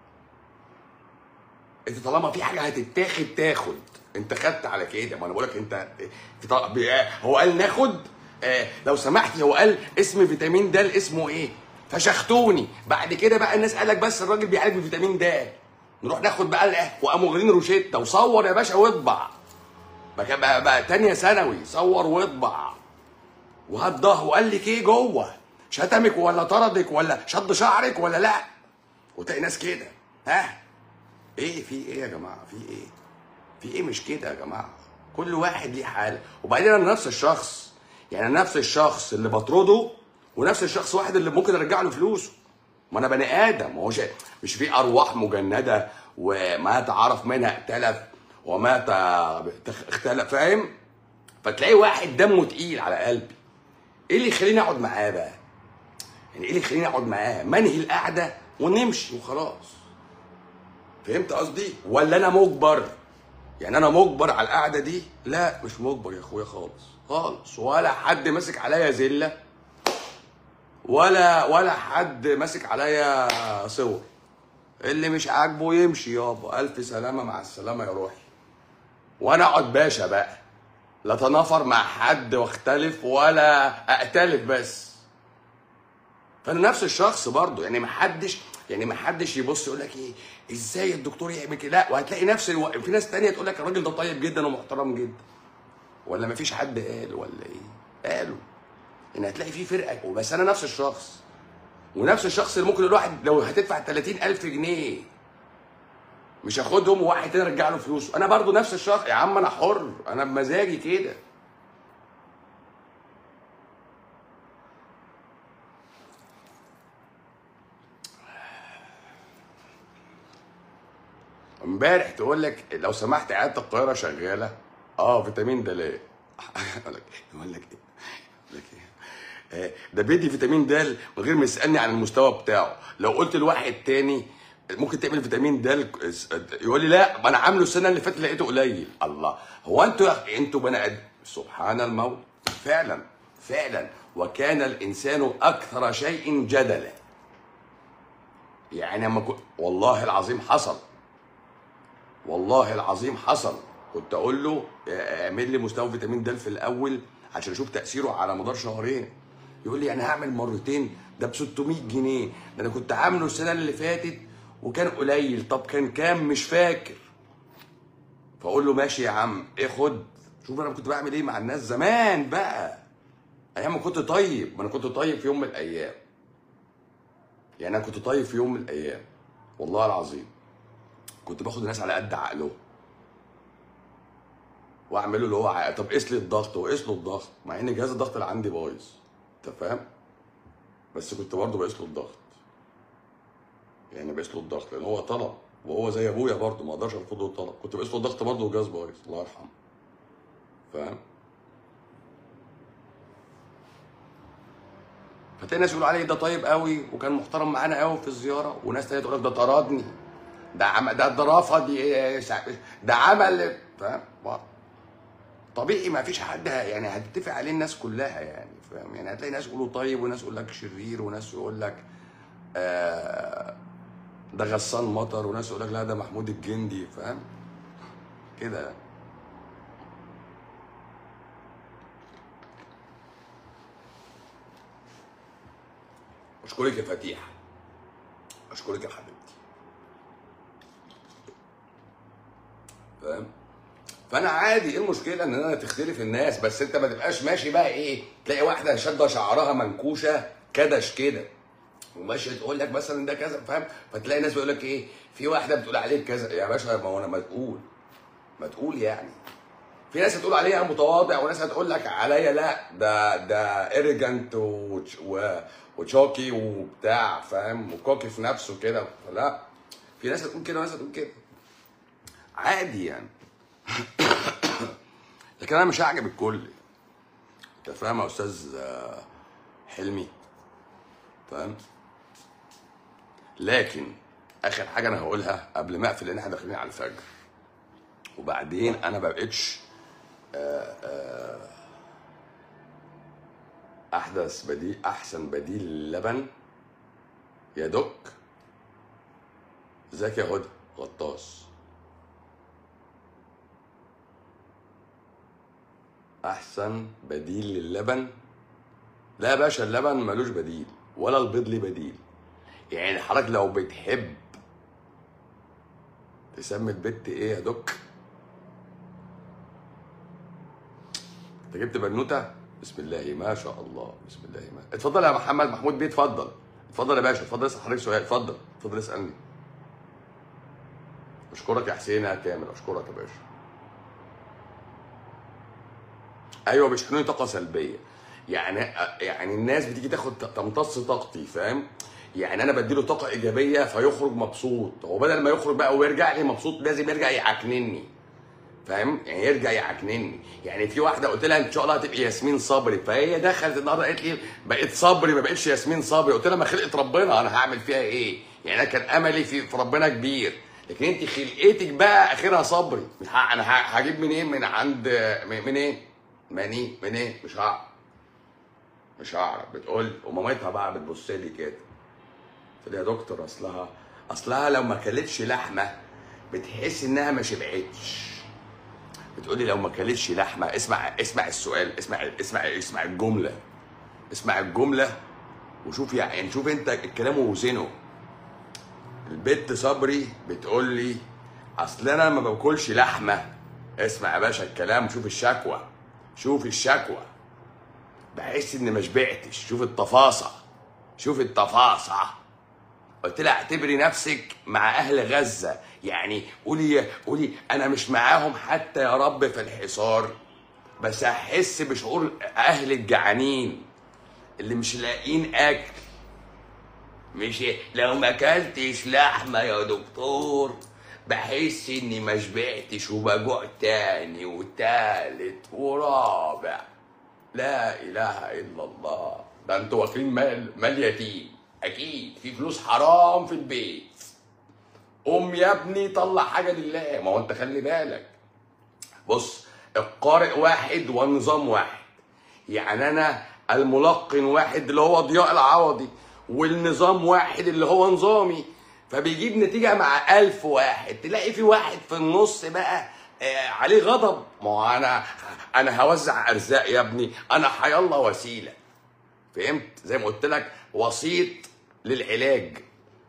انت طالما في حاجه هتتاخد تاخد انت خدت على كده ما انا بقول لك انت في طلب بي- هو قال ناخد آه لو سمحتي هو قال اسم فيتامين د اسمه ايه فشختوني بعد كده بقى الناس قال لك بس الراجل بيعالج بفيتامين د نروح ناخد بقى ال- وقاموا واخدين روشته وصور يا باشا واطبع بقى بقى, بقى تانية ثانوي صور واطبع وهات ضه وقال لك ايه جوه شتمك ولا طردك ولا شد شعرك ولا لا وتلاقي ناس كده ها ايه في ايه يا جماعه في ايه في ايه مش كده يا جماعه كل واحد ليه حاله وبعدين انا نفس الشخص يعني أنا نفس الشخص اللي بطرده ونفس الشخص واحد اللي ممكن ارجع له فلوسه ما انا بني ادم ما هوش مش في ارواح مجنده وما تعرف منها ائتلف وما ت- اختلف فاهم فتلاقي واحد دمه تقيل على قلبي ايه اللي يخليني اقعد معاه بقى يعني ايه اللي يخليني اقعد معاه منهي القعده ونمشي وخلاص فهمت قصدي ولا انا مجبر يعني انا مجبر على القعده دي لا مش مجبر يا اخويا خالص خالص ولا حد ماسك عليا زله ولا ولا حد ماسك عليا صور اللي مش عاجبه يمشي يابا الف سلامه مع السلامه يا روحي وانا اقعد باشا بقى لا تنافر مع حد واختلف ولا اختلف بس فانا نفس الشخص برضه يعني ما حدش يعني ما حدش يبص يقول لك ايه ازاي الدكتور يعمل كده لا وهتلاقي نفس الو... في ناس تانية تقول لك الراجل ده طيب جدا ومحترم جدا ولا ما فيش حد قال ولا ايه قالوا ان هتلاقي في فرقه وبس انا نفس الشخص ونفس الشخص اللي ممكن الواحد لو هتدفع 30000 جنيه مش هاخدهم وواحد تاني يرجع له فلوسه انا برضو نفس الشخص يا عم انا حر انا بمزاجي كده امبارح تقول لك لو سمحت عياده القاهره شغاله اه فيتامين د ليه يقول لك يقول لك ايه يقول لك ايه آه، ده بيدي فيتامين د من غير ما يسالني عن المستوى بتاعه لو قلت لواحد تاني ممكن تعمل فيتامين د يقول لي لا ما انا عامله السنه اللي فاتت لقيته قليل الله هو انتوا انتوا بني ادم سبحان المولى فعلا فعلا وكان الانسان اكثر شيء جدلا يعني لما كنت والله العظيم حصل والله العظيم حصل كنت اقول له اعمل لي مستوى فيتامين د في الاول عشان اشوف تاثيره على مدار شهرين يقول لي انا هعمل مرتين ده ب 600 جنيه ده انا كنت عامله السنه اللي فاتت وكان قليل طب كان كام مش فاكر فاقول له ماشي يا عم ايه خد شوف انا كنت بعمل ايه مع الناس زمان بقى ايام ما كنت طيب ما انا كنت طيب في يوم من الايام يعني انا كنت طيب في يوم من الايام والله العظيم كنت باخد الناس على قد عقله واعمله اللي هو عقل. طب قيس لي الضغط وقيس له الضغط مع ان جهاز الضغط اللي عندي بايظ انت فاهم بس كنت برضه بقيس له الضغط يعني بقيس له الضغط لان هو طلب وهو زي ابويا برضه ما اقدرش ارفض له طلب كنت بقيس له الضغط برضه وجهاز بايظ الله يرحمه فاهم فتلاقي ناس يقولوا عليه ده طيب قوي وكان محترم معانا قوي في الزياره وناس تانية تقول لك ده طردني ده عم ده ده رفض ي- ده عمل فاهم طبيعي ما فيش حد ه- يعني هتتفق عليه الناس كلها يعني فاهم يعني هتلاقي ناس يقولوا طيب وناس يقول لك شرير وناس يقول لك آه ده غسان مطر وناس يقول لك لا ده محمود الجندي فاهم كده اشكرك يا فتيح اشكرك يا حبيبتي فاهم فانا عادي ايه المشكله ان انا تختلف الناس بس انت ما تبقاش ماشي بقى ايه تلاقي واحده شاده شعرها منكوشه كدش كده وماشيه تقول لك مثلا ده كذا فاهم فتلاقي ناس بيقول لك ايه في واحده بتقول عليك كذا يا باشا ما هو انا ما تقول ما تقول يعني في ناس هتقول عليا متواضع وناس هتقول لك عليا لا ده ده اريجنت وتشوكي وبتاع فاهم وكوكي في نفسه كده لا في ناس هتقول كده وناس هتقول كده عادي يعني لكن انا مش هعجب الكل انت فاهم يا استاذ آه، حلمي فاهم لكن اخر حاجه انا هقولها قبل ما اقفل لان احنا داخلين على الفجر وبعدين انا ما بقتش آه، آه، احدث بديل احسن بديل للبن يا دوك ازيك يا هدى غطاس احسن بديل للبن لا يا باشا اللبن ملوش بديل ولا البيض ليه بديل يعني حضرتك لو بتحب تسمي البت ايه يا دوك انت جبت بنوته بسم الله ما شاء الله بسم الله ما اتفضل يا محمد محمود بيه اتفضل اتفضل يا باشا اتفضل اسال حضرتك سؤال اتفضل اتفضل اسالني اشكرك يا حسين يا كامل اشكرك يا باشا ايوه بيشحنوني طاقه سلبيه يعني يعني الناس بتيجي تاخد تمتص طاقتي فاهم يعني انا بديله طاقه ايجابيه فيخرج مبسوط هو بدل ما يخرج بقى ويرجع لي مبسوط لازم يرجع يعكنني فاهم يعني يرجع يعكنني يعني في واحده قلت لها ان شاء الله هتبقي ياسمين صبري فهي دخلت النهارده قالت لي بقيت صبري ما بقتش ياسمين صبري قلت لها ما خلقت ربنا انا هعمل فيها ايه يعني انا كان املي في, في ربنا كبير لكن انت خلقتك بقى اخرها صبري مش ه- انا ه- هجيب منين من عند من- منين منين منين مش هعرف مش هعرف بتقول ومامتها بقى بتبص لي كده قلت لها يا دكتور اصلها اصلها لو ما كلتش لحمه بتحس انها ما شبعتش بتقولي لو ما كلتش لحمه اسمع اسمع السؤال اسمع اسمع اسمع الجمله اسمع الجمله وشوف يعني شوف انت الكلام ووزنه البت صبري بتقول لي اصل انا ما باكلش لحمه اسمع يا باشا الكلام شوف الشكوى شوف الشكوى بحس اني ما شبعتش شوف التفاصيل شوف التفاصيل قلت لها اعتبري نفسك مع اهل غزه يعني قولي قولي انا مش معاهم حتى يا رب في الحصار بس احس بشعور اهل الجعانين اللي مش لاقيين اكل مش لو ما اكلتش لحمه يا دكتور بحس اني ما شبعتش وبجوع تاني وتالت ورابع لا اله الا الله ده انتوا واكلين مال مال يتيم اكيد في فلوس حرام في البيت قوم يا ابني طلع حاجه لله ما هو انت خلي بالك بص القارئ واحد والنظام واحد يعني انا الملقن واحد اللي هو ضياء العوضي والنظام واحد اللي هو نظامي فبيجيب نتيجة مع ألف واحد تلاقي في واحد في النص بقى آه، عليه غضب ما هو أنا أنا هوزع أرزاق يا ابني أنا حيالله وسيلة فهمت زي ما قلت لك وسيط للعلاج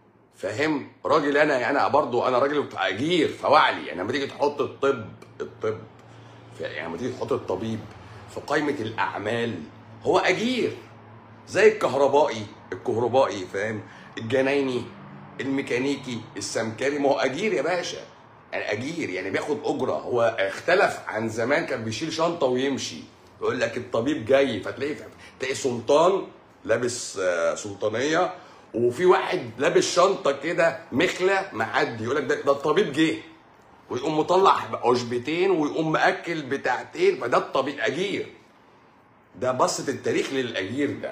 فاهم راجل انا يعني برضو انا راجل بتاع اجير فوعلي يعني لما تيجي تحط الطب الطب في- يعني لما تيجي تحط الطبيب في قائمه الاعمال هو اجير زي الكهربائي الكهربائي فاهم الجنايني الميكانيكي السمكري ما هو اجير يا باشا يعني اجير يعني بياخد اجره هو اختلف عن زمان كان بيشيل شنطه ويمشي يقول لك الطبيب جاي فتلاقي تلاقي سلطان لابس آه، سلطانيه وفي واحد لابس شنطه كده مخله معدي يقول لك ده, ده الطبيب جه ويقوم مطلع عشبتين ويقوم مأكل بتاعتين فده الطبيب اجير ده بسط التاريخ للاجير ده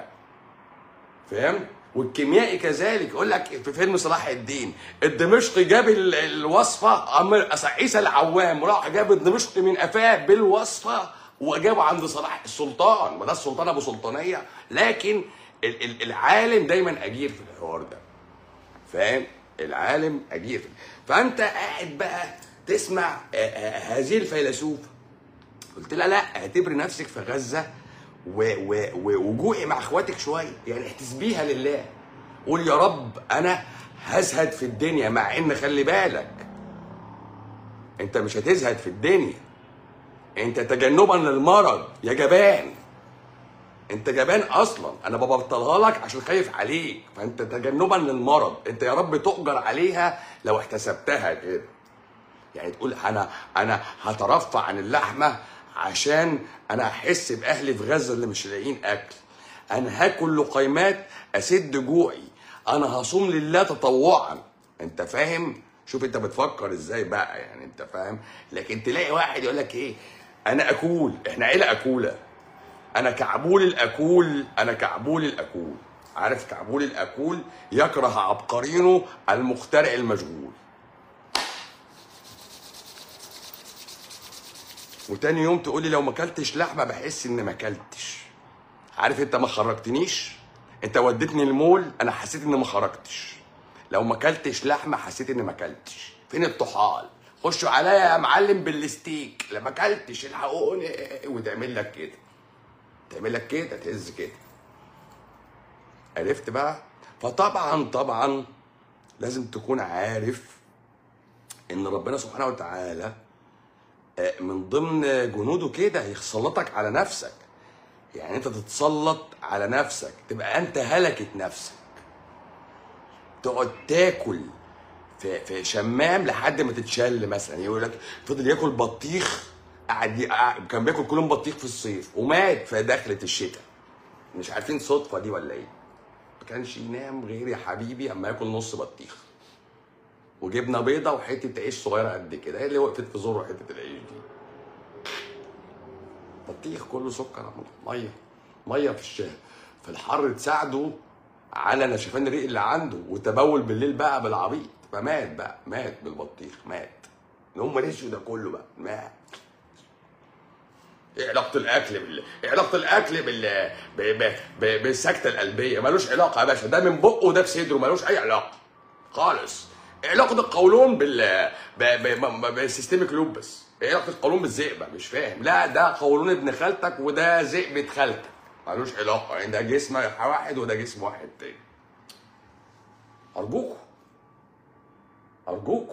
فاهم والكيميائي كذلك يقول لك في فيلم صلاح الدين الدمشقي جاب ال- الوصفه أمر عيسى العوام راح جاب الدمشقي من قفاه بالوصفه وجابه عند صلاح السلطان ما ده السلطان ابو سلطانيه لكن ال- ال- العالم دايما اجير في الحوار ده فاهم العالم اجير فانت قاعد بقى تسمع آه، آه، هذه الفيلسوفه قلت لها لا اعتبري نفسك في غزه و- و- و- وجوعي مع اخواتك شويه يعني احتسبيها لله قول يا رب انا هزهد في الدنيا مع ان خلي بالك انت مش هتزهد في الدنيا انت تجنبا للمرض يا جبان انت جبان اصلا انا ببطلها لك عشان خايف عليك فانت تجنبا للمرض انت يا رب تؤجر عليها لو احتسبتها كده يعني تقول انا انا هترفع عن اللحمه عشان انا احس باهلي في غزه اللي مش لاقيين اكل انا هاكل لقيمات اسد جوعي انا هصوم لله تطوعا انت فاهم شوف انت بتفكر ازاي بقى يعني انت فاهم لكن تلاقي واحد يقول لك ايه انا اكول احنا عيله اكوله انا كعبول الاكول انا كعبول الاكول عارف كعبول الاكول يكره عبقرينه المخترع المشغول وتاني يوم تقول لي لو ما اكلتش لحمه بحس ان ما اكلتش عارف انت ما خرجتنيش انت وديتني المول انا حسيت ان ما خرجتش لو ما اكلتش لحمه حسيت ان ما اكلتش فين الطحال خشوا عليا يا معلم بالستيك لما اكلتش الحقوني وتعمل لك كده تعمل لك كده تهز كده عرفت بقى فطبعا طبعا لازم تكون عارف ان ربنا سبحانه وتعالى آه، من ضمن جنوده كده يسلطك على نفسك يعني انت تتسلط على نفسك تبقى انت هلكت نفسك تقعد تاكل في في شمام لحد ما تتشل مثلا يقول لك فضل ياكل بطيخ قعد ي- قعد- كان بياكل كلهم بطيخ في الصيف ومات في دخلة الشتاء مش عارفين صدفة دي ولا ايه ما كانش ينام غير يا حبيبي اما ياكل نص بطيخ وجبنه بيضه وحته عيش صغيره قد كده هي اللي وقفت في زوره حته العيش دي بطيخ كله سكر يا عم. ميه ميه في الشارع في الحر تساعده على نشفان الريق اللي عنده وتبول بالليل بقى بالعبيط فمات بقى مات بالبطيخ مات اللي هم نسيوا ده كله بقى مات ايه علاقة الأكل بال ايه علاقة الأكل بال ب... ب... ب... بالسكتة القلبية ملوش علاقة يا باشا ده من بقه وده في صدره ملوش أي علاقة خالص ايه علاقة القولون بال ب... ب... ب... بالسيستميك لوبس ايه علاقة القولون بالذئبة مش فاهم لا ده قولون ابن خالتك وده ذئبة خالتك ملوش علاقة يعني ده جسم واحد وده جسم واحد تاني أرجوكوا أرجوكوا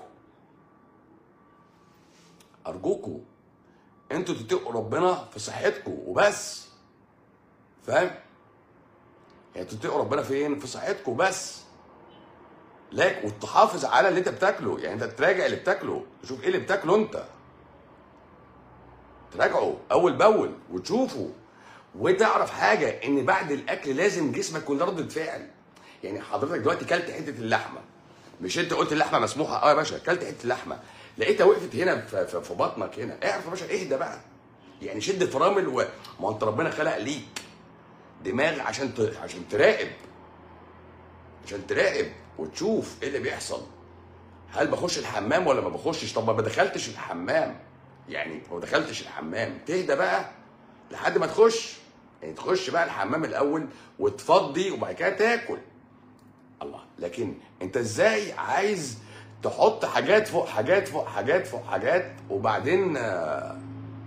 أرجوكوا انتوا تتقوا ربنا في صحتكم وبس فاهم يعني تتقوا ربنا فين في صحتكم بس لك وتحافظ على اللي انت بتاكله يعني انت تراجع اللي بتاكله تشوف ايه اللي بتاكله انت تراجعه اول باول وتشوفه وتعرف حاجه ان بعد الاكل لازم جسمك يكون ردة فعل يعني حضرتك دلوقتي كلت حته اللحمه مش انت قلت اللحمه مسموحه اه يا باشا كلت حته اللحمه لقيتها وقفت هنا في, في, في بطنك هنا اعرف يا باشا اهدى بقى يعني شد الفرامل و... ما انت ربنا خلق ليك دماغ عشان ت... عشان تراقب عشان تراقب وتشوف ايه اللي بيحصل هل بخش الحمام ولا ما بخشش طب ما دخلتش الحمام يعني ما دخلتش الحمام تهدى بقى لحد ما تخش يعني تخش بقى الحمام الاول وتفضي وبعد كده تاكل الله لكن انت ازاي عايز تحط حاجات فوق حاجات فوق حاجات فوق حاجات وبعدين آه،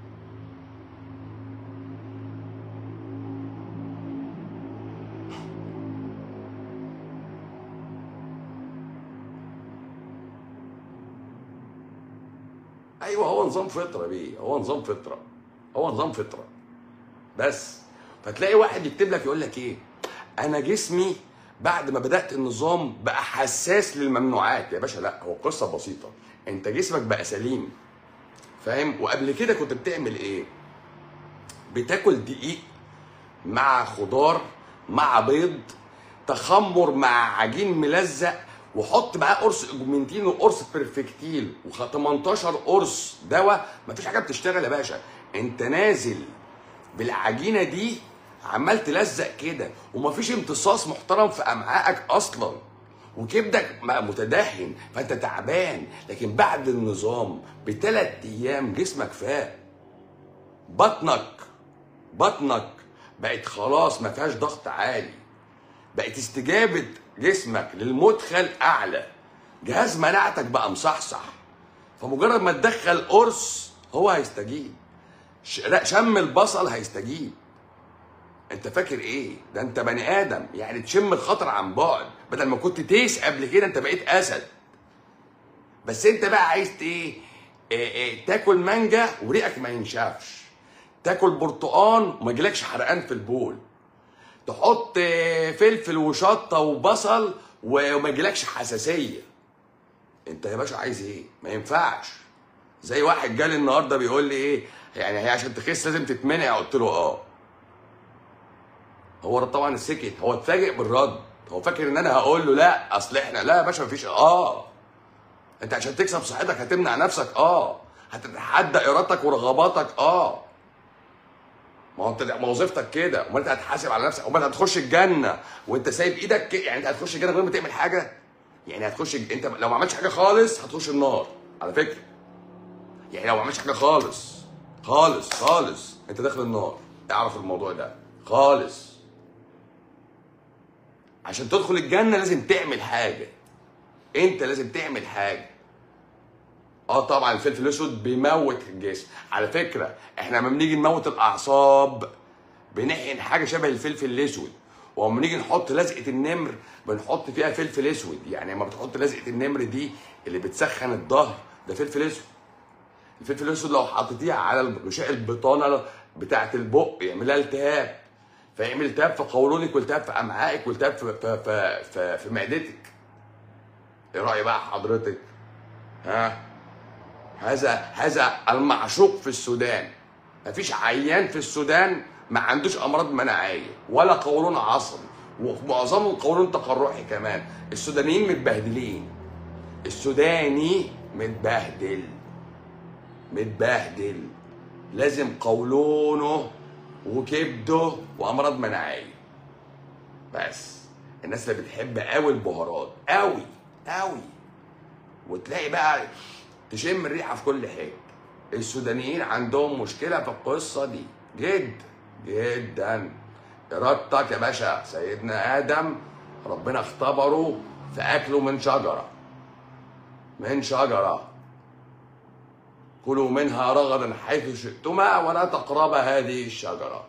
ايوه هو نظام فطره بيه هو نظام فطره هو نظام فطره بس فتلاقي واحد يكتب لك يقول لك ايه انا جسمي بعد ما بدات النظام بقى حساس للممنوعات يا باشا لا هو قصه بسيطه انت جسمك بقى سليم فاهم وقبل كده كنت بتعمل ايه بتاكل دقيق مع خضار مع بيض تخمر مع عجين ملزق وحط معاه قرص اوجمنتين وقرص بيرفكتيل و18 قرص دواء مفيش حاجه بتشتغل يا باشا انت نازل بالعجينه دي عمال تلزق كده ومفيش امتصاص محترم في امعائك اصلا وكبدك م- متدهن فانت تعبان لكن بعد النظام بثلاث ايام جسمك فاق بطنك بطنك بقت خلاص ما فيهاش ضغط عالي بقت استجابة جسمك للمدخل أعلى جهاز مناعتك بقى مصحصح فمجرد ما تدخل قرص هو هيستجيب ش- لا، شم البصل هيستجيب انت فاكر ايه ده انت بني ادم يعني تشم الخطر عن بعد بدل ما كنت تيس قبل كده انت بقيت اسد بس انت بقى عايز ايه إيه إيه تاكل مانجا وريقك ما ينشفش تاكل برتقان وما يجيلكش حرقان في البول تحط إيه، فلفل وشطه وبصل وما يجيلكش حساسيه انت يا باشا عايز ايه ما ينفعش زي واحد جالي النهارده بيقول لي ايه يعني هي عشان تخس لازم تتمنع قلت له اه هو طبعا سكت هو اتفاجئ بالرد هو فاكر ان انا هقول له لا اصل احنا لا يا باشا مفيش اه انت عشان تكسب صحتك هتمنع نفسك اه هتتحدى ارادتك ورغباتك اه ما هو انت ما وظيفتك كده امال انت هتحاسب على نفسك امال هتخش الجنه وانت سايب ايدك كده يعني انت هتخش الجنه من غير ما تعمل حاجه يعني هتخش انت لو ما عملتش حاجه خالص هتخش النار على فكره يعني لو ما عملتش حاجه خالص خالص خالص انت داخل النار اعرف الموضوع ده خالص عشان تدخل الجنه لازم تعمل حاجه انت لازم تعمل حاجه اه طبعا الفلفل الاسود بيموت الجسم على فكره احنا لما بنيجي نموت الاعصاب بنحقن حاجه شبه الفلفل الاسود ولما نيجي نحط لزقه النمر بنحط فيها فلفل اسود يعني لما بتحط لزقه النمر دي اللي بتسخن الظهر ده فلفل اسود الفلفل الاسود لو حطيتيه على غشاء البطانه بتاعه البق يعملها التهاب فيعمل التهاب في قولونك والتهاب في امعائك والتهاب في في في, في, في معدتك ايه راي بقى حضرتك ها هذا هذا المعشوق في السودان مفيش عيان في السودان ما عندوش امراض مناعيه ولا قولون عصبي ومعظمهم قولون تقرحي كمان السودانيين متبهدلين السوداني متبهدل متبهدل لازم قولونه وكبده وامراض مناعيه بس الناس اللي بتحب قوي البهارات قوي قوي وتلاقي بقى تشم الريحه في كل حته السودانيين عندهم مشكله في القصه دي جدا جدا ارادتك يا باشا سيدنا ادم ربنا اختبره في اكله من شجره من شجره كلوا منها رغدا حيث شئتما ولا تقربا هذه الشجره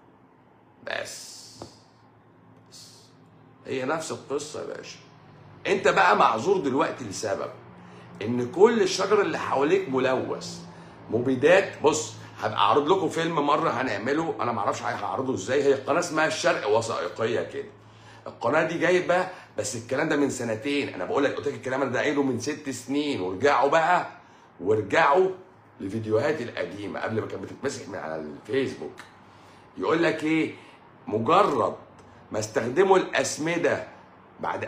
بس بس. هي نفس القصه يا باشا انت بقى معذور دلوقتي لسبب ان كل الشجر اللي حواليك ملوث مبيدات بص هبقى اعرض لكم فيلم مره هنعمله انا ما اعرفش هعرضه ازاي هي قناه اسمها الشرق وثائقيه كده القناه دي جايبه بس الكلام ده من سنتين انا بقول لك قلت لك الكلام ده قايله من ست سنين وارجعوا بقى وارجعوا لفيديوهاتي القديمه قبل ما كانت بتتمسح من على الفيسبوك يقول لك ايه مجرد ما استخدموا الاسمده بعد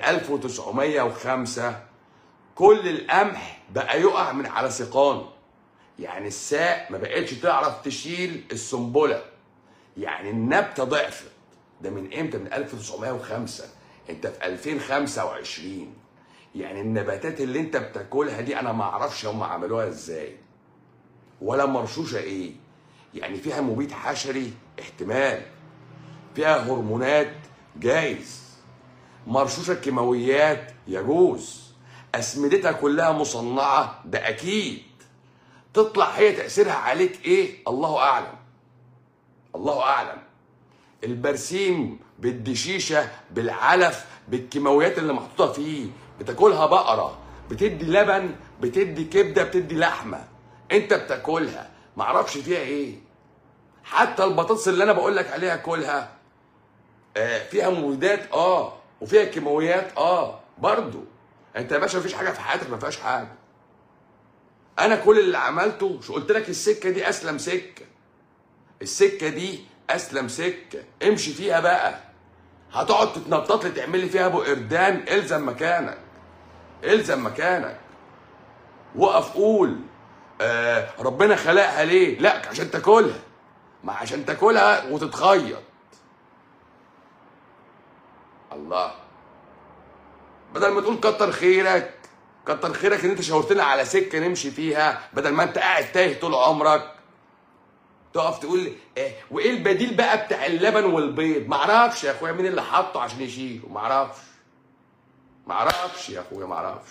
1905 كل القمح بقى يقع من على سيقانه يعني الساق ما بقتش تعرف تشيل السنبله يعني النبته ضعفت ده من امتى من 1905 انت في 2025 يعني النباتات اللي انت بتاكلها دي انا ما اعرفش هم عملوها ازاي ولا مرشوشه ايه يعني فيها مبيد حشري احتمال فيها هرمونات جايز مرشوشه كيماويات يجوز اسمدتها كلها مصنعه ده اكيد تطلع هي تاثيرها عليك ايه الله اعلم الله اعلم البرسيم بالدشيشه بالعلف بالكيماويات اللي محطوطه فيه بتاكلها بقره بتدي لبن بتدي كبده بتدي لحمه انت بتاكلها معرفش فيها ايه حتى البطاطس اللي انا بقول لك عليها كلها آه فيها مبيدات اه وفيها كيماويات اه برضو انت يا باشا مفيش حاجه في حياتك ما فيهاش حاجه انا كل اللي عملته شو قلت لك السكه دي اسلم سكه السكه دي اسلم سكه امشي فيها بقى هتقعد تتنطط لي تعمل لي فيها ابو قردان الزم مكانك الزم مكانك وقف قول آه ربنا خلقها ليه لا عشان تاكلها ما عشان تاكلها وتتخيط الله بدل ما تقول كتر خيرك كتر خيرك ان انت شاورتنا على سكه نمشي فيها بدل ما انت قاعد تايه طول عمرك تقف تقول إيه وايه البديل بقى بتاع اللبن والبيض معرفش يا اخويا مين اللي حطه عشان يشيله معرفش معرفش يا اخويا معرفش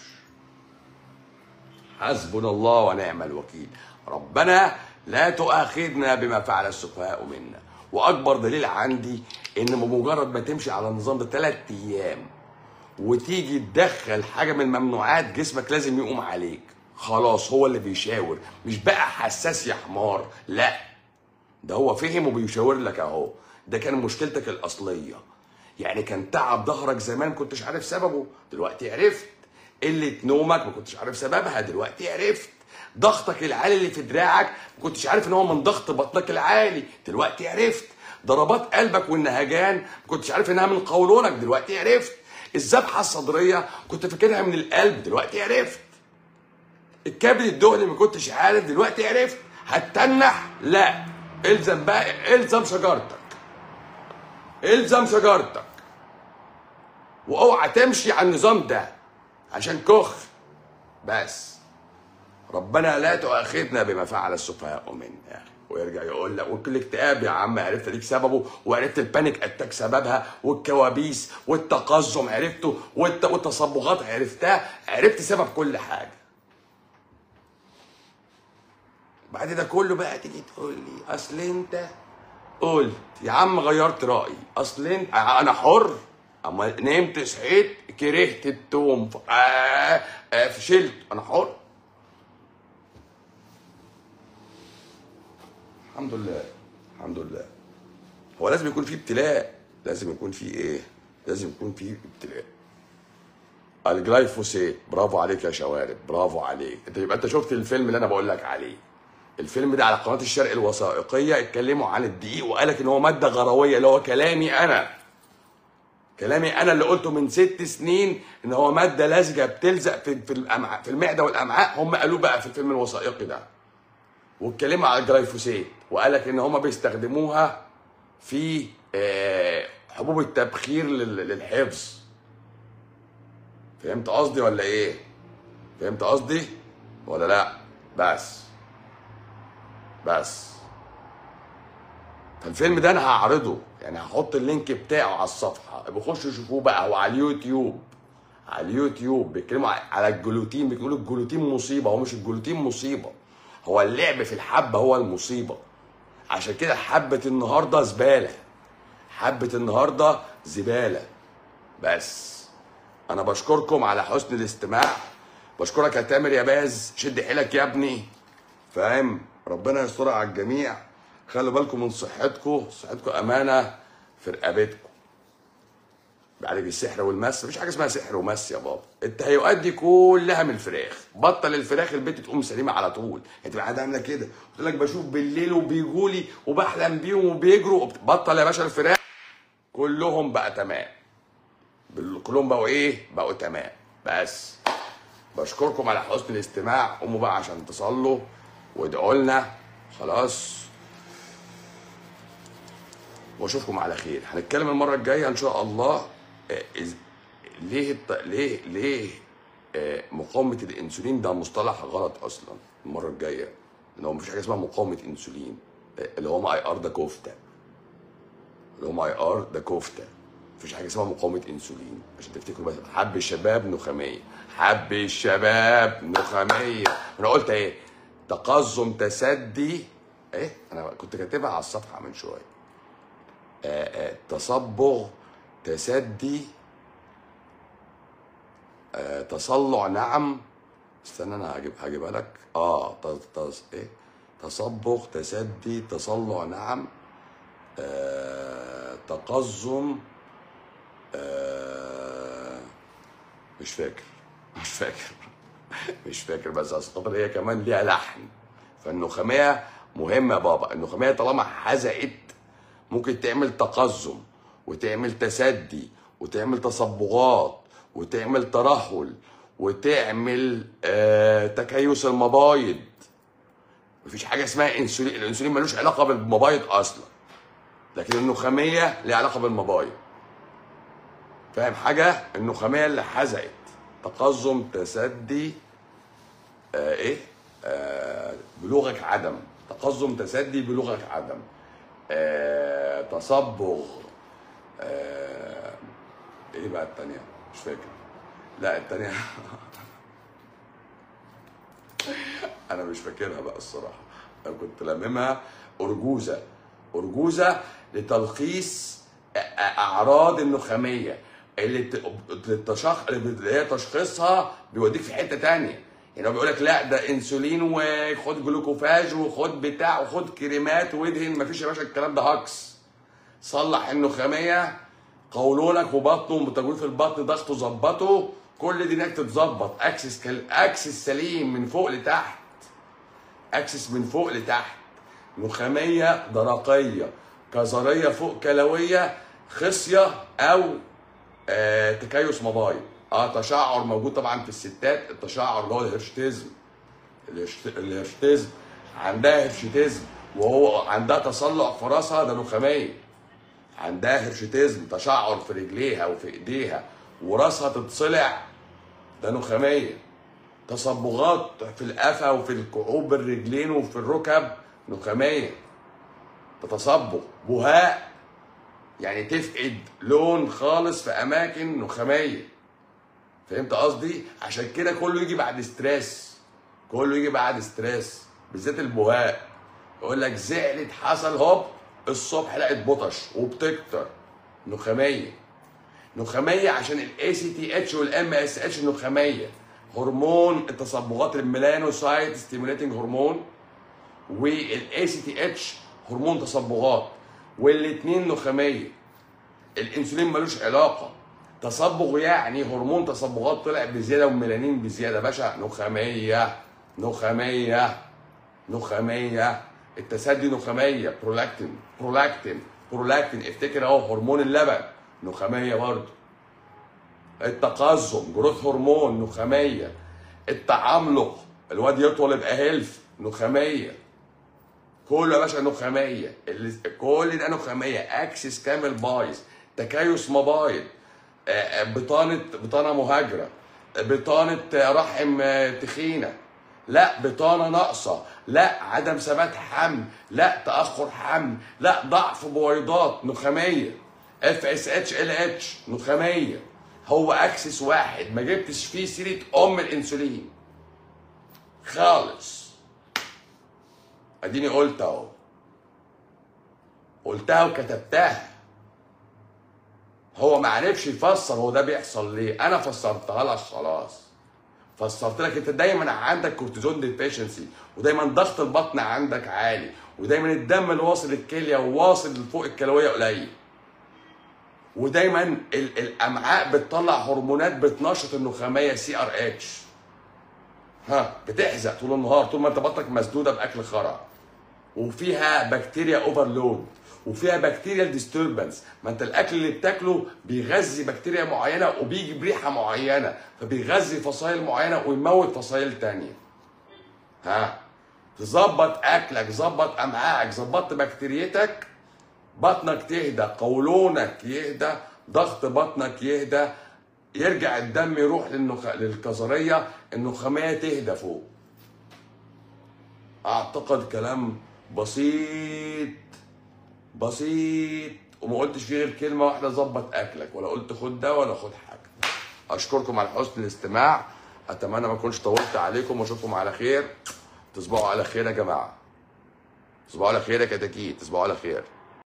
حسبنا الله ونعم الوكيل ربنا لا تؤاخذنا بما فعل السفهاء منا واكبر دليل عندي ان بمجرد ما تمشي على النظام ده ثلاث ايام وتيجي تدخل حاجه من الممنوعات جسمك لازم يقوم عليك خلاص هو اللي بيشاور مش بقى حساس يا حمار لا ده هو فهم وبيشاور لك اهو ده كان مشكلتك الاصليه يعني كان تعب ظهرك زمان ما كنتش عارف سببه دلوقتي عرفت قله نومك ما كنتش عارف سببها دلوقتي عرفت ضغطك العالي اللي في دراعك ما كنتش عارف ان هو من ضغط بطنك العالي دلوقتي عرفت ضربات قلبك والنهجان ما كنتش عارف انها من قولونك دلوقتي عرفت الذبحه الصدريه كنت فاكرها من القلب دلوقتي عرفت الكبد الدهني ما كنتش عارف دلوقتي عرفت هتتنح لا الزم بقى الزم شجرتك الزم شجرتك واوعى تمشي على النظام ده عشان كخ بس ربنا لا تؤاخذنا بما فعل السفهاء منا يا اخي ويرجع يقول لك وكل اكتئاب يا عم عرفت اديك سببه وعرفت البانيك اتاك سببها والكوابيس والتقزم عرفته والت... والتصبغات عرفتها عرفت سبب كل حاجه بعد ده كله بقى تيجي تقول لي اصل انت قلت يا عم غيرت رايي اصل انت انا حر اما نمت صحيت كرهت التوم ف- آه آه فشلت انا حر الحمد لله الحمد لله هو لازم يكون في ابتلاء لازم يكون في ايه لازم يكون في ابتلاء الجلايفوسيت برافو عليك يا شوارب برافو عليك انت يبقى انت شفت الفيلم اللي انا بقول لك عليه الفيلم ده على قناه الشرق الوثائقيه اتكلموا عن الدقيق وقالك ان هو ماده غرويه اللي هو كلامي انا كلامي انا اللي قلته من ست سنين ان هو ماده لزجه بتلزق في في الامعاء في المعده والامعاء هم قالوه بقى في الفيلم الوثائقي ده واتكلموا على الجلايفوسيت وقالك ان هم بيستخدموها في آه، حبوب التبخير لل- للحفظ فهمت قصدي ولا ايه فهمت قصدي ولا لا بس بس فالفيلم ده انا هعرضه يعني هحط اللينك بتاعه على الصفحه بخشوا شوفوه بقى هو على اليوتيوب على اليوتيوب بيتكلموا على الجلوتين بيقولوا الجلوتين مصيبه هو مش الجلوتين مصيبه هو اللعب في الحبه هو المصيبه عشان كده حبه النهارده زباله حبه النهارده زباله بس انا بشكركم على حسن الاستماع بشكرك يا تامر يا باز شد حيلك يا ابني فاهم ربنا يسترها على الجميع خلوا بالكم من صحتكم صحتكم امانه في رقبتكم بعالج السحر والمس مفيش حاجه اسمها سحر ومس يا بابا التهيؤات دي كلها من الفراخ بطل الفراخ البيت تقوم سليمه على طول انت قاعد عامله كده قلت لك بشوف بالليل وبيجولي وبحلم بيهم وبيجروا بطل يا باشا الفراخ كلهم بقى تمام بال- كلهم بقوا ايه بقوا تمام بس بشكركم على حسن الاستماع قوموا بقى عشان تصلوا وادعوا لنا خلاص واشوفكم على خير هنتكلم المره الجايه ان شاء الله آه، إز- ليه الط... ليه ليه آه، مقاومه الانسولين ده مصطلح غلط اصلا المره الجايه ان هو مفيش حاجه اسمها مقاومه انسولين آه، اللي هو اي ار ده كفته اللي هم اي ار ده كفته مفيش حاجه اسمها مقاومه انسولين عشان تفتكروا بس حب الشباب نخاميه حب الشباب نخاميه انا قلت ايه تقزم تسدي ايه انا كنت كاتبها على الصفحه من شويه آه، آه، تصبغ تسدي آه، تصلع نعم استنى انا هجيب هجيبها لك اه تص... تص... ايه تصبغ تسدي تصلع نعم آه، تقزم آه، مش فاكر مش فاكر مش فاكر بس اصل خاطر هي كمان ليها لحن فالنخاميه مهمه يا بابا النخاميه طالما حزقت ممكن تعمل تقزم وتعمل تسدي وتعمل تصبغات وتعمل ترهل وتعمل آه تكيس المبايض مفيش حاجه اسمها انسولين الانسولين ملوش علاقه بالمبايض اصلا لكن النخاميه ليها علاقه بالمبايض فاهم حاجه النخاميه اللي حزقت تقزم تسدي آه ايه آه بلغك عدم تقزم تسدي بلغك عدم آه تصبغ آه ايه بقى التانية مش فاكر لا التانية انا مش فاكرها بقى الصراحة انا كنت لاممها ارجوزة ارجوزه لتلخيص أ- أ- اعراض النخاميه اللي ت- التشخ... اللي هي تشخيصها بيوديك في حته تانية يعني هو بيقول لك لا ده انسولين وخد جلوكوفاج وخد بتاع وخد كريمات وادهن مفيش يا باشا الكلام ده هكس صلح النخاميه قولونك وبطنه وتجويف في البطن ضغطه ظبطه كل دي انك تتظبط اكسس كل... اكسس سليم من فوق لتحت اكسس من فوق لتحت نخاميه درقيه كظريه فوق كلويه خصيه او آه تكيس مبايض اه تشعر موجود طبعا في الستات التشعر اللي هو الهرشتيزم الهرشت- الهرشتيزم عندها هرشتيزم وهو عندها تصلع في راسها ده نخاميه عندها هرشتيزم تشعر في رجليها وفي ايديها وراسها تتصلع ده نخاميه تصبغات في القفا وفي الكعوب الرجلين وفي الركب نخاميه تتصبغ بهاء يعني تفقد لون خالص في اماكن نخاميه فهمت قصدي عشان كده كله يجي بعد ستريس كله يجي بعد ستريس بالذات البهاء يقول لك زعلت حصل هوب الصبح لقت بطش وبتكتر نخاميه نخاميه عشان الاي سي تي اتش والام اس اتش نخاميه هرمون التصبغات الميلانوسايت ستيموليتنج هرمون والاي سي تي اتش هرمون تصبغات والاثنين نخاميه الانسولين ملوش علاقه تصبغ يعني هرمون تصبغات طلع بزياده وميلانين بزياده باشا نخاميه نخاميه نخاميه التسدي نخاميه برولاكتين برولاكتين برولاكتين افتكر اهو هرمون اللبن نخاميه برضه التقزم جروث هرمون نخاميه التعملق الواد يطول يبقى هيلف نخاميه كله يا باشا نخاميه اللي- كل ده نخاميه اكسس كامل بايظ تكيس مبايض آه، آه، بطانه بطانه مهاجره آه، بطانه آه، رحم آه، تخينه لا بطانه ناقصه لا عدم ثبات حمل لا تاخر حمل لا ضعف بويضات نخاميه اف اس اتش ال اتش نخاميه هو اكسس واحد ما جبتش فيه سيره ام الانسولين خالص اديني قلت اهو قلتها وكتبتها هو ما عرفش يفسر هو ده بيحصل ليه انا فسرتها لك خلاص فسرت لك انت دايما عندك كورتيزون ديفيشنسي ودايما ضغط البطن عندك عالي ودايما الدم اللي واصل الكليه وواصل لفوق الكلويه قليل ودايما ال- الامعاء بتطلع هرمونات بتنشط النخاميه سي ار اتش ها بتحزق طول النهار طول ما انت بطنك مسدوده باكل خرا وفيها بكتيريا اوفرلود وفيها بكتيريا ديستربنس ما انت الاكل اللي بتاكله بيغذي بكتيريا معينه وبيجي بريحه معينه فبيغذي فصائل معينه ويموت فصائل تانية ها تظبط اكلك ظبط امعائك ظبطت بكتيريتك بطنك تهدى قولونك يهدى ضغط بطنك يهدى يرجع الدم يروح للنخ... للكظريه النخاميه تهدى فوق اعتقد كلام بسيط بسيط وما قلتش فيه غير كلمه واحده ظبط اكلك ولا قلت خد ده ولا خد حاجه اشكركم على حسن الاستماع اتمنى ما اكونش طولت عليكم واشوفكم على خير تصبحوا على خير يا جماعه تصبحوا على خير يا كتاكيت تصبحوا على خير